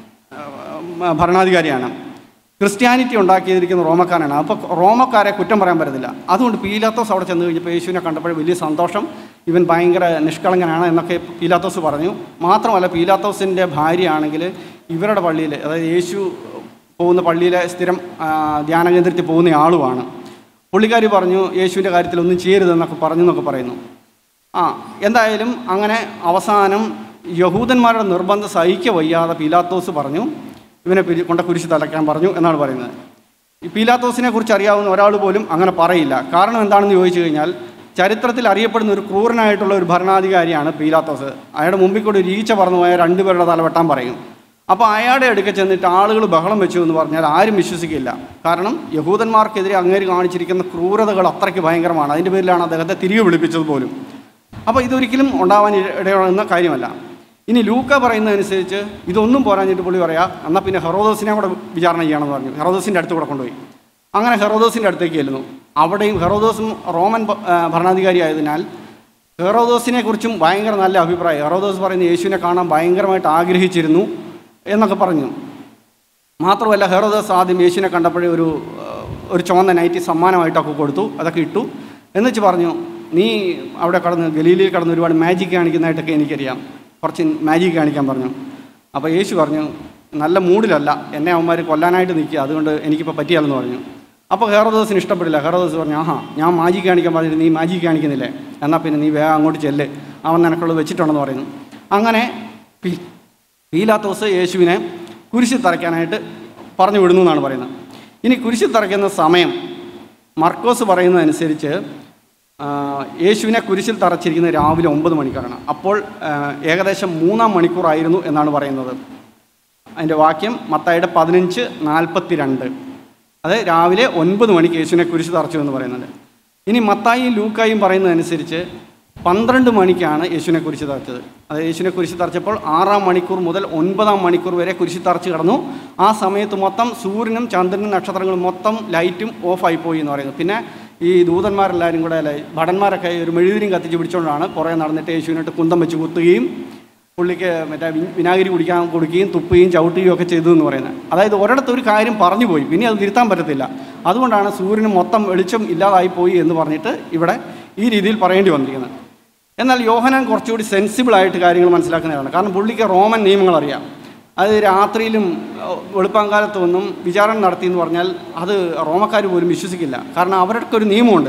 ആ, ഭരണാധികാരിയാണ് ക്രിസ്ത്യാനിറ്റി ഉണ്ടാക്കിയിരിക്കുന്ന റോമക്കാരാണ് അപ്പോൾ റോമക്കാരെ കുറ്റം പറയാൻ പറ്റത്തില്ല അതുകൊണ്ട് പീലാത്തോസ് അവിടെ ചെന്ന് കഴിഞ്ഞപ്പോൾ യേശുവിനെ കണ്ടപ്പോൾ വലിയ സന്തോഷം ഇവൻ ഭയങ്കര നിഷ്കളങ്കനാണ് എന്നൊക്കെ പീലാത്തോസ് പറഞ്ഞു മാത്രമല്ല പീലാത്തോസിൻ്റെ ഭാര്യയാണെങ്കിൽ ഇവരുടെ പള്ളിയിൽ അതായത് യേശു പോകുന്ന പള്ളിയിലെ സ്ഥിരം ആ, ധ്യാന കേന്ദ്രത്തിൽ പോകുന്ന ആളുമാണ് പുള്ളിക്കാരി പറഞ്ഞു യേശുവിൻ്റെ കാര്യത്തിൽ ഒന്നും ചെയ്യരുതെന്നൊക്കെ പറഞ്ഞു എന്നൊക്കെ പറയുന്നു ആ എന്തായാലും അങ്ങനെ അവസാനം യഹൂദന്മാരുടെ നിർബന്ധം സഹിക്ക വയ്യാതെ പീലാത്തോസ് പറഞ്ഞു ഇവനെ പിരി- കൊണ്ട കുരിശ് തലയ്ക്കാൻ പറഞ്ഞു എന്നാണ് പറയുന്നത് ഈ പീലാത്തോസിനെ കുറിച്ച് അറിയാവുന്ന ഒരാൾ പോലും അങ്ങനെ പറയില്ല കാരണം എന്താണെന്ന് ചോദിച്ചു കഴിഞ്ഞാൽ ചരിത്രത്തിൽ അറിയപ്പെടുന്ന ഒരു ക്രൂരനായിട്ടുള്ള ഒരു ഭരണാധികാരിയാണ് പീലാത്തോസ് അയാളുടെ മുമ്പിൽ കൂടി ഒരു ഈച്ച പറന്നു പോയ രണ്ടുപേരുടെ തല വെട്ടാൻ പറയും അപ്പോൾ അയാളുടെ അടുക്ക ചെന്നിട്ട് ആളുകൾ ബഹളം വെച്ചു എന്ന് പറഞ്ഞാൽ ആരും വിശ്വസിക്കില്ല കാരണം യഹൂദന്മാർക്കെതിരെ അങ്ങേര് കാണിച്ചിരിക്കുന്ന ക്രൂരതകൾ അത്രയ്ക്ക് ഭയങ്കരമാണ് അതിൻ്റെ പേരിലാണ് അദ്ദേഹത്തെ തിരികെ വിളിപ്പിച്ചത് പോലും അപ്പോൾ ഇതൊരിക്കലും ഉണ്ടാവാൻ ഇട- ഇടയുള്ള കാര്യമല്ല ഇനി ലൂക്ക പറയുന്നതനുസരിച്ച് ഇതൊന്നും പോരാഞ്ഞിട്ട് പുള്ളി പറയാം എന്നാൽ പിന്നെ ഹെറോദോസിനെ കൂടെ വിചാരണ ചെയ്യണമെന്ന് പറഞ്ഞു ഹെറോദോസിൻ്റെ അടുത്ത് കൂടെ കൊണ്ടുപോയി അങ്ങനെ ഹെറോദോസിൻ്റെ അടുത്തേക്ക് ചെല്ലുന്നു അവിടെയും ഹെറോദോസും റോമൻ ഭ- ആ, ഭരണാധികാരി ആയതിനാൽ ഹെറോദോസിനെ കുറിച്ചും ഭയങ്കര നല്ല അഭിപ്രായം ഹെറോദോസ് പറയുന്ന യേശുവിനെ കാണാൻ ഭയങ്കരമായിട്ട് ആഗ്രഹിച്ചിരുന്നു എന്നൊക്കെ പറഞ്ഞു മാത്രമല്ല ഹെറോദോസ് ആദ്യം യേശുവിനെ കണ്ടപ്പോഴേ ഒരു ആ, ഒരു ചുവന്ന നൈറ്റി സമ്മാനമായിട്ടൊക്കെ കൊടുത്തു അതൊക്കെ ഇട്ടു എന്നുവെച്ച് പറഞ്ഞു നീ അവിടെ കടന്ന് ഗലീലയിൽ കടന്ന് ഒരുപാട് മാജിക് കാണിക്കുന്നതായിട്ടൊക്കെ എനിക്കറിയാം കുറച്ച് മാജിക് കാണിക്കാൻ പറഞ്ഞു അപ്പോൾ യേശു പറഞ്ഞു നല്ല മൂഡിലല്ല എന്നെ അവന്മാർ കൊല്ലാനായിട്ട് നിൽക്കുക അതുകൊണ്ട് എനിക്കിപ്പോൾ പറ്റിയാലെന്ന് പറഞ്ഞു അപ്പോൾ ഹെറോദോസിന് ഇഷ്ടപ്പെടില്ല ഹെറോദോസ് പറഞ്ഞു ആഹാ ഞാൻ മാജിക് കാണിക്കാൻ പറഞ്ഞിട്ട് നീ മാജിക് കാണിക്കുന്നില്ലേ എന്നാൽ പിന്നെ നീ വേഗം അങ്ങോട്ട് ചെല്ല് അവൻ നിനക്കുള്ളത് വെച്ചിട്ടുണ്ടെന്ന് പറയുന്നു അങ്ങനെ പി- പീലാത്തോസ് യേശുവിനെ കുരിശിൽ തറയ്ക്കാനായിട്ട് പറഞ്ഞു വിടുന്നു എന്നാണ് പറയുന്നത് ഇനി കുരിശിൽ തറയ്ക്കുന്ന സമയം മർക്കോസ് പറയുന്നതനുസരിച്ച് ആ, യേശുവിനെ കുരിശിൽ തറച്ചിരിക്കുന്നത് രാവിലെ ഒമ്പത് മണിക്കാണ് അപ്പോൾ ആ, ഏകദേശം മൂന്നാം മണിക്കൂറായിരുന്നു എന്നാണ് പറയുന്നത് അതിൻ്റെ വാക്യം മത്തായിയുടെ പതിനഞ്ച് നാൽപ്പത്തി രണ്ട് അത് രാവിലെ ഒൻപത് മണിക്ക് യേശുവിനെ കുരിശ് തറച്ചു എന്ന് പറയുന്നുണ്ട് ഇനി മത്തായിയും ലൂക്കായും പറയുന്നതനുസരിച്ച് പന്ത്രണ്ട് മണിക്കാണ് യേശുവിനെ കുരിശ് തറച്ചത് അത് യേശുവിനെ കുരിശ് തറച്ചപ്പോൾ ആറാം മണിക്കൂർ മുതൽ ഒൻപതാം മണിക്കൂർ വരെ കുരിശ് തറച്ച് കിടന്നു ആ സമയത്ത് മൊത്തം സൂര്യനും ചന്ദ്രനും നക്ഷത്രങ്ങളും മൊത്തം ലൈറ്റും ഓഫായി പോയി എന്ന് പറയുന്നു പിന്നെ ഈ ദൂതന്മാരെല്ലാവരും കൂടെ അല്ലെ ഭടന്മാരൊക്കെ ഒരു മെഴുതിരിയും കത്തിച്ച് പിടിച്ചുകൊണ്ടാണ് പുറകെ നടന്നിട്ട് യേശുവിനായിട്ട് കുന്തം വെച്ച് കുത്തുകയും പുള്ളിക്ക് മറ്റേ വി- വിനാഗിരി കുടിക്കാൻ കൊടുക്കുകയും തുപ്പുകയും ചവിട്ടുകയും ഒക്കെ ചെയ്തു എന്ന് പറയുന്നത് അതായത് ഒരിടത്ത് ഒരു കാര്യം പറഞ്ഞു പോയി പിന്നെ അത് തിരുത്താൻ പറ്റത്തില്ല അതുകൊണ്ടാണ് സൂര്യന് മൊത്തം വെളിച്ചം ഇല്ലാതായി പോയി എന്ന് പറഞ്ഞിട്ട് ഇവിടെ ഈ രീതിയിൽ പറയേണ്ടി വന്നിരിക്കുന്നത് എന്നാൽ യോഹനാൻ കുറച്ചുകൂടി സെൻസിബിൾ ആയിട്ട് കാര്യങ്ങൾ മനസ്സിലാക്കുന്നതാണ് കാരണം പുള്ളിക്ക് റോമൻ നിയമങ്ങൾ അറിയാം അത് രാത്രിയിലും ഏഹ്, വെളുപ്പാങ്കാലത്തൊന്നും വിചാരണ നടത്തി എന്ന് പറഞ്ഞാൽ അത് റോമക്കാർ പോലും വിശ്വസിക്കില്ല കാരണം അവർക്ക് ഒരു നിയമമുണ്ട്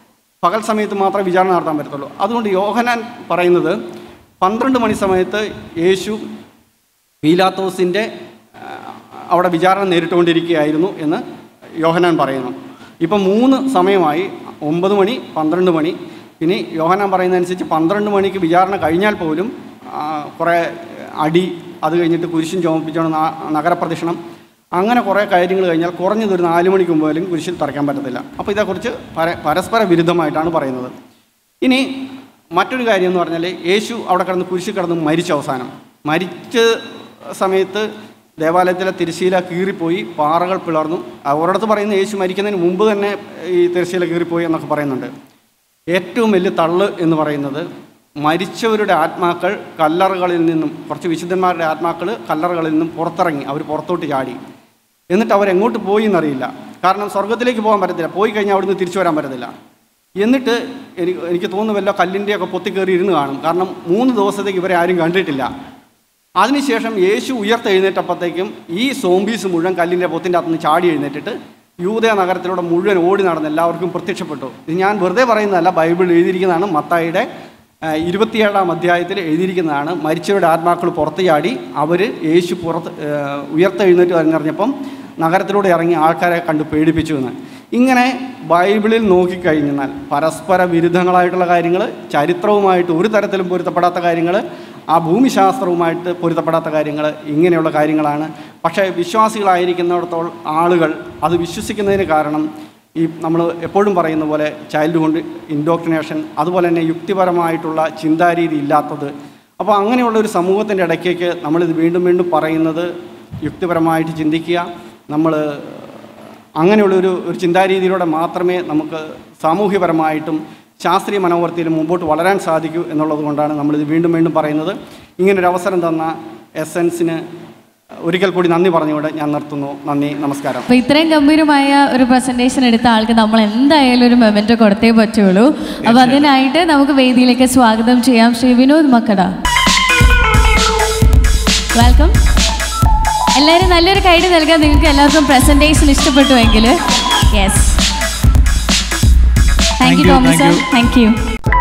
പകൽ സമയത്ത് മാത്രമേ വിചാരണ നടത്താൻ പറ്റത്തുള്ളൂ അതുകൊണ്ട് യോഹനാൻ പറയുന്നത് പന്ത്രണ്ട് മണി സമയത്ത് യേശു പീലാത്തോസിൻ്റെ ആ, അവിടെ വിചാരണ നേരിട്ടുകൊണ്ടിരിക്കുകയായിരുന്നു എന്ന് യോഹനാൻ പറയുന്നു ഇപ്പം മൂന്ന് സമയമായി ഒമ്പത് മണി പന്ത്രണ്ട് മണി ഇനി യോഹനാൻ പറയുന്നതനുസരിച്ച് പന്ത്രണ്ട് മണിക്ക് വിചാരണ കഴിഞ്ഞാൽ പോലും ആ, കുറേ അടി അത് കഴിഞ്ഞിട്ട് കുരിശും ചുമപ്പിച്ചോണ്ട് നാ- നഗരപ്രദക്ഷിണം അങ്ങനെ കുറേ കാര്യങ്ങൾ കഴിഞ്ഞാൽ കുറഞ്ഞത് ഒരു നാല് മണിക്ക് മുമ്പ് പോലും കുരിശിൽ തറയ്ക്കാൻ പറ്റത്തില്ല അപ്പോൾ ഇതേക്കുറിച്ച് പര പരസ്പര വിരുദ്ധമായിട്ടാണ് പറയുന്നത് ഇനി മറ്റൊരു കാര്യം എന്ന് പറഞ്ഞാൽ യേശു അവിടെ കിടന്ന് കുരിശിൽ കിടന്ന് മരിച്ച അവസാനം മരിച്ച സമയത്ത് ദേവാലയത്തിലെ തിരശ്ശീല കീറിപ്പോയി പാറകൾ പിളർന്നു ആ ഒരിടത്ത് പറയുന്ന യേശു മരിക്കുന്നതിന് മുമ്പ് തന്നെ ഈ തിരശ്ശീല കീറിപ്പോയി എന്നൊക്കെ പറയുന്നുണ്ട് ഏറ്റവും വലിയ തള്ള് എന്ന് പറയുന്നത് മരിച്ചവരുടെ ആത്മാക്കൾ കല്ലറകളിൽ നിന്നും കുറച്ച് വിശുദ്ധന്മാരുടെ ആത്മാക്കൾ കല്ലറകളിൽ നിന്നും പുറത്തിറങ്ങി അവർ പുറത്തോട്ട് ചാടി എന്നിട്ട് അവരെങ്ങോട്ട് പോയി എന്നറിയില്ല കാരണം സ്വർഗത്തിലേക്ക് പോകാൻ പറ്റത്തില്ല പോയി കഴിഞ്ഞാൽ അവിടുന്ന് തിരിച്ചു വരാൻ പറ്റത്തില്ല എന്നിട്ട് എനിക്ക് എനിക്ക് തോന്നുന്നു വല്ല കല്ലിൻ്റെയൊക്കെ പൊത്തിക്കയറി ഇരുന്ന് കാണും കാരണം മൂന്ന് ദിവസത്തേക്ക് ഇവരെ ആരും കണ്ടിട്ടില്ല അതിനുശേഷം യേശു ഉയർത്തെഴുന്നേറ്റപ്പോഴത്തേക്കും ഈ സോംബീസ് മുഴുവൻ കല്ലിൻ്റെ പൊത്തിൻ്റെ അകത്തുനിന്ന് ചാടി എഴുന്നേറ്റിട്ട് യൂതയ നഗരത്തിലൂടെ മുഴുവൻ ഓടി നടന്ന് എല്ലാവർക്കും പ്രത്യക്ഷപ്പെട്ടു ഇത് ഞാൻ വെറുതെ പറയുന്നതല്ല ബൈബിൾ എഴുതിയിരിക്കുന്നതാണ് മത്തായിയുടെ ആ, ഇരുപത്തിയേഴാം അധ്യായത്തിൽ എഴുതിയിരിക്കുന്നതാണ് മരിച്ചവരുടെ ആത്മാക്കൾ പുറത്ത് ചാടി അവർ യേശു പുറത്ത് ആ, ഉയർത്തെഴുന്നേറ്റ് പറഞ്ഞറിഞ്ഞപ്പം നഗരത്തിലൂടെ ഇറങ്ങി ആൾക്കാരെ കണ്ട് പേടിപ്പിച്ചു എന്ന് ഇങ്ങനെ ബൈബിളിൽ നോക്കിക്കഴിഞ്ഞാൽ പരസ്പര വിരുദ്ധങ്ങളായിട്ടുള്ള കാര്യങ്ങൾ ചരിത്രവുമായിട്ട് ഒരു തരത്തിലും പൊരുത്തപ്പെടാത്ത കാര്യങ്ങൾ ആ ഭൂമിശാസ്ത്രവുമായിട്ട് പൊരുത്തപ്പെടാത്ത കാര്യങ്ങൾ ഇങ്ങനെയുള്ള കാര്യങ്ങളാണ് പക്ഷേ വിശ്വാസികളായിരിക്കുന്നിടത്തോളം ആളുകൾ അത് വിശ്വസിക്കുന്നതിന് കാരണം ഈ നമ്മൾ എപ്പോഴും പറയുന്ന പോലെ ചൈൽഡ്ഹുഡ് ഇൻഡോക്ട്രിനേഷൻ അതുപോലെ തന്നെ യുക്തിപരമായിട്ടുള്ള ചിന്താരീതി ഇല്ലാത്തത് അപ്പോൾ അങ്ങനെയുള്ള ഒരു സമൂഹത്തിൻ്റെ ഇടയ്ക്കേക്ക് നമ്മളിത് വീണ്ടും വീണ്ടും പറയുന്നത് യുക്തിപരമായിട്ട് ചിന്തിക്കുക നമ്മൾ അങ്ങനെയുള്ളൊരു ഒരു ചിന്താരീതിയിലൂടെ മാത്രമേ നമുക്ക് സാമൂഹ്യപരമായിട്ടും ശാസ്ത്രീയ മനോവർത്തിയിലും മുമ്പോട്ട് വളരാൻ സാധിക്കൂ എന്നുള്ളത് കൊണ്ടാണ് നമ്മളിത് വീണ്ടും വീണ്ടും പറയുന്നത് ഇങ്ങനൊരു അവസരം തന്ന എസെൻസിന് ഒരിക്കൽ കൂടി നന്ദി പറഞ്ഞുകൊണ്ട് ഞാൻ നിർത്തുന്നു നന്ദി നമസ്കാരം അപ്പൊ ഇത്രയും ഗംഭീരമായ ഒരു പ്രസന്റേഷൻ എടുത്ത ആൾക്ക് നമ്മൾ എന്തായാലും ഒരു മൊമെന്റ് കൊടുത്തേ പറ്റുള്ളൂ അപ്പൊ അതിനായിട്ട് നമുക്ക് വേദിയിലേക്ക് സ്വാഗതം ചെയ്യാം ശ്രീ വിനോദ് മക്കട വെൽക്കം എല്ലാവരും നല്ലൊരു കൈഡ് നൽകാൻ നിങ്ങൾക്ക് എല്ലാവർക്കും പ്രസന്റേഷൻ ഇഷ്ടപ്പെട്ടുവെങ്കിൽ yes thank Thank you you, Thomas thank sir thank U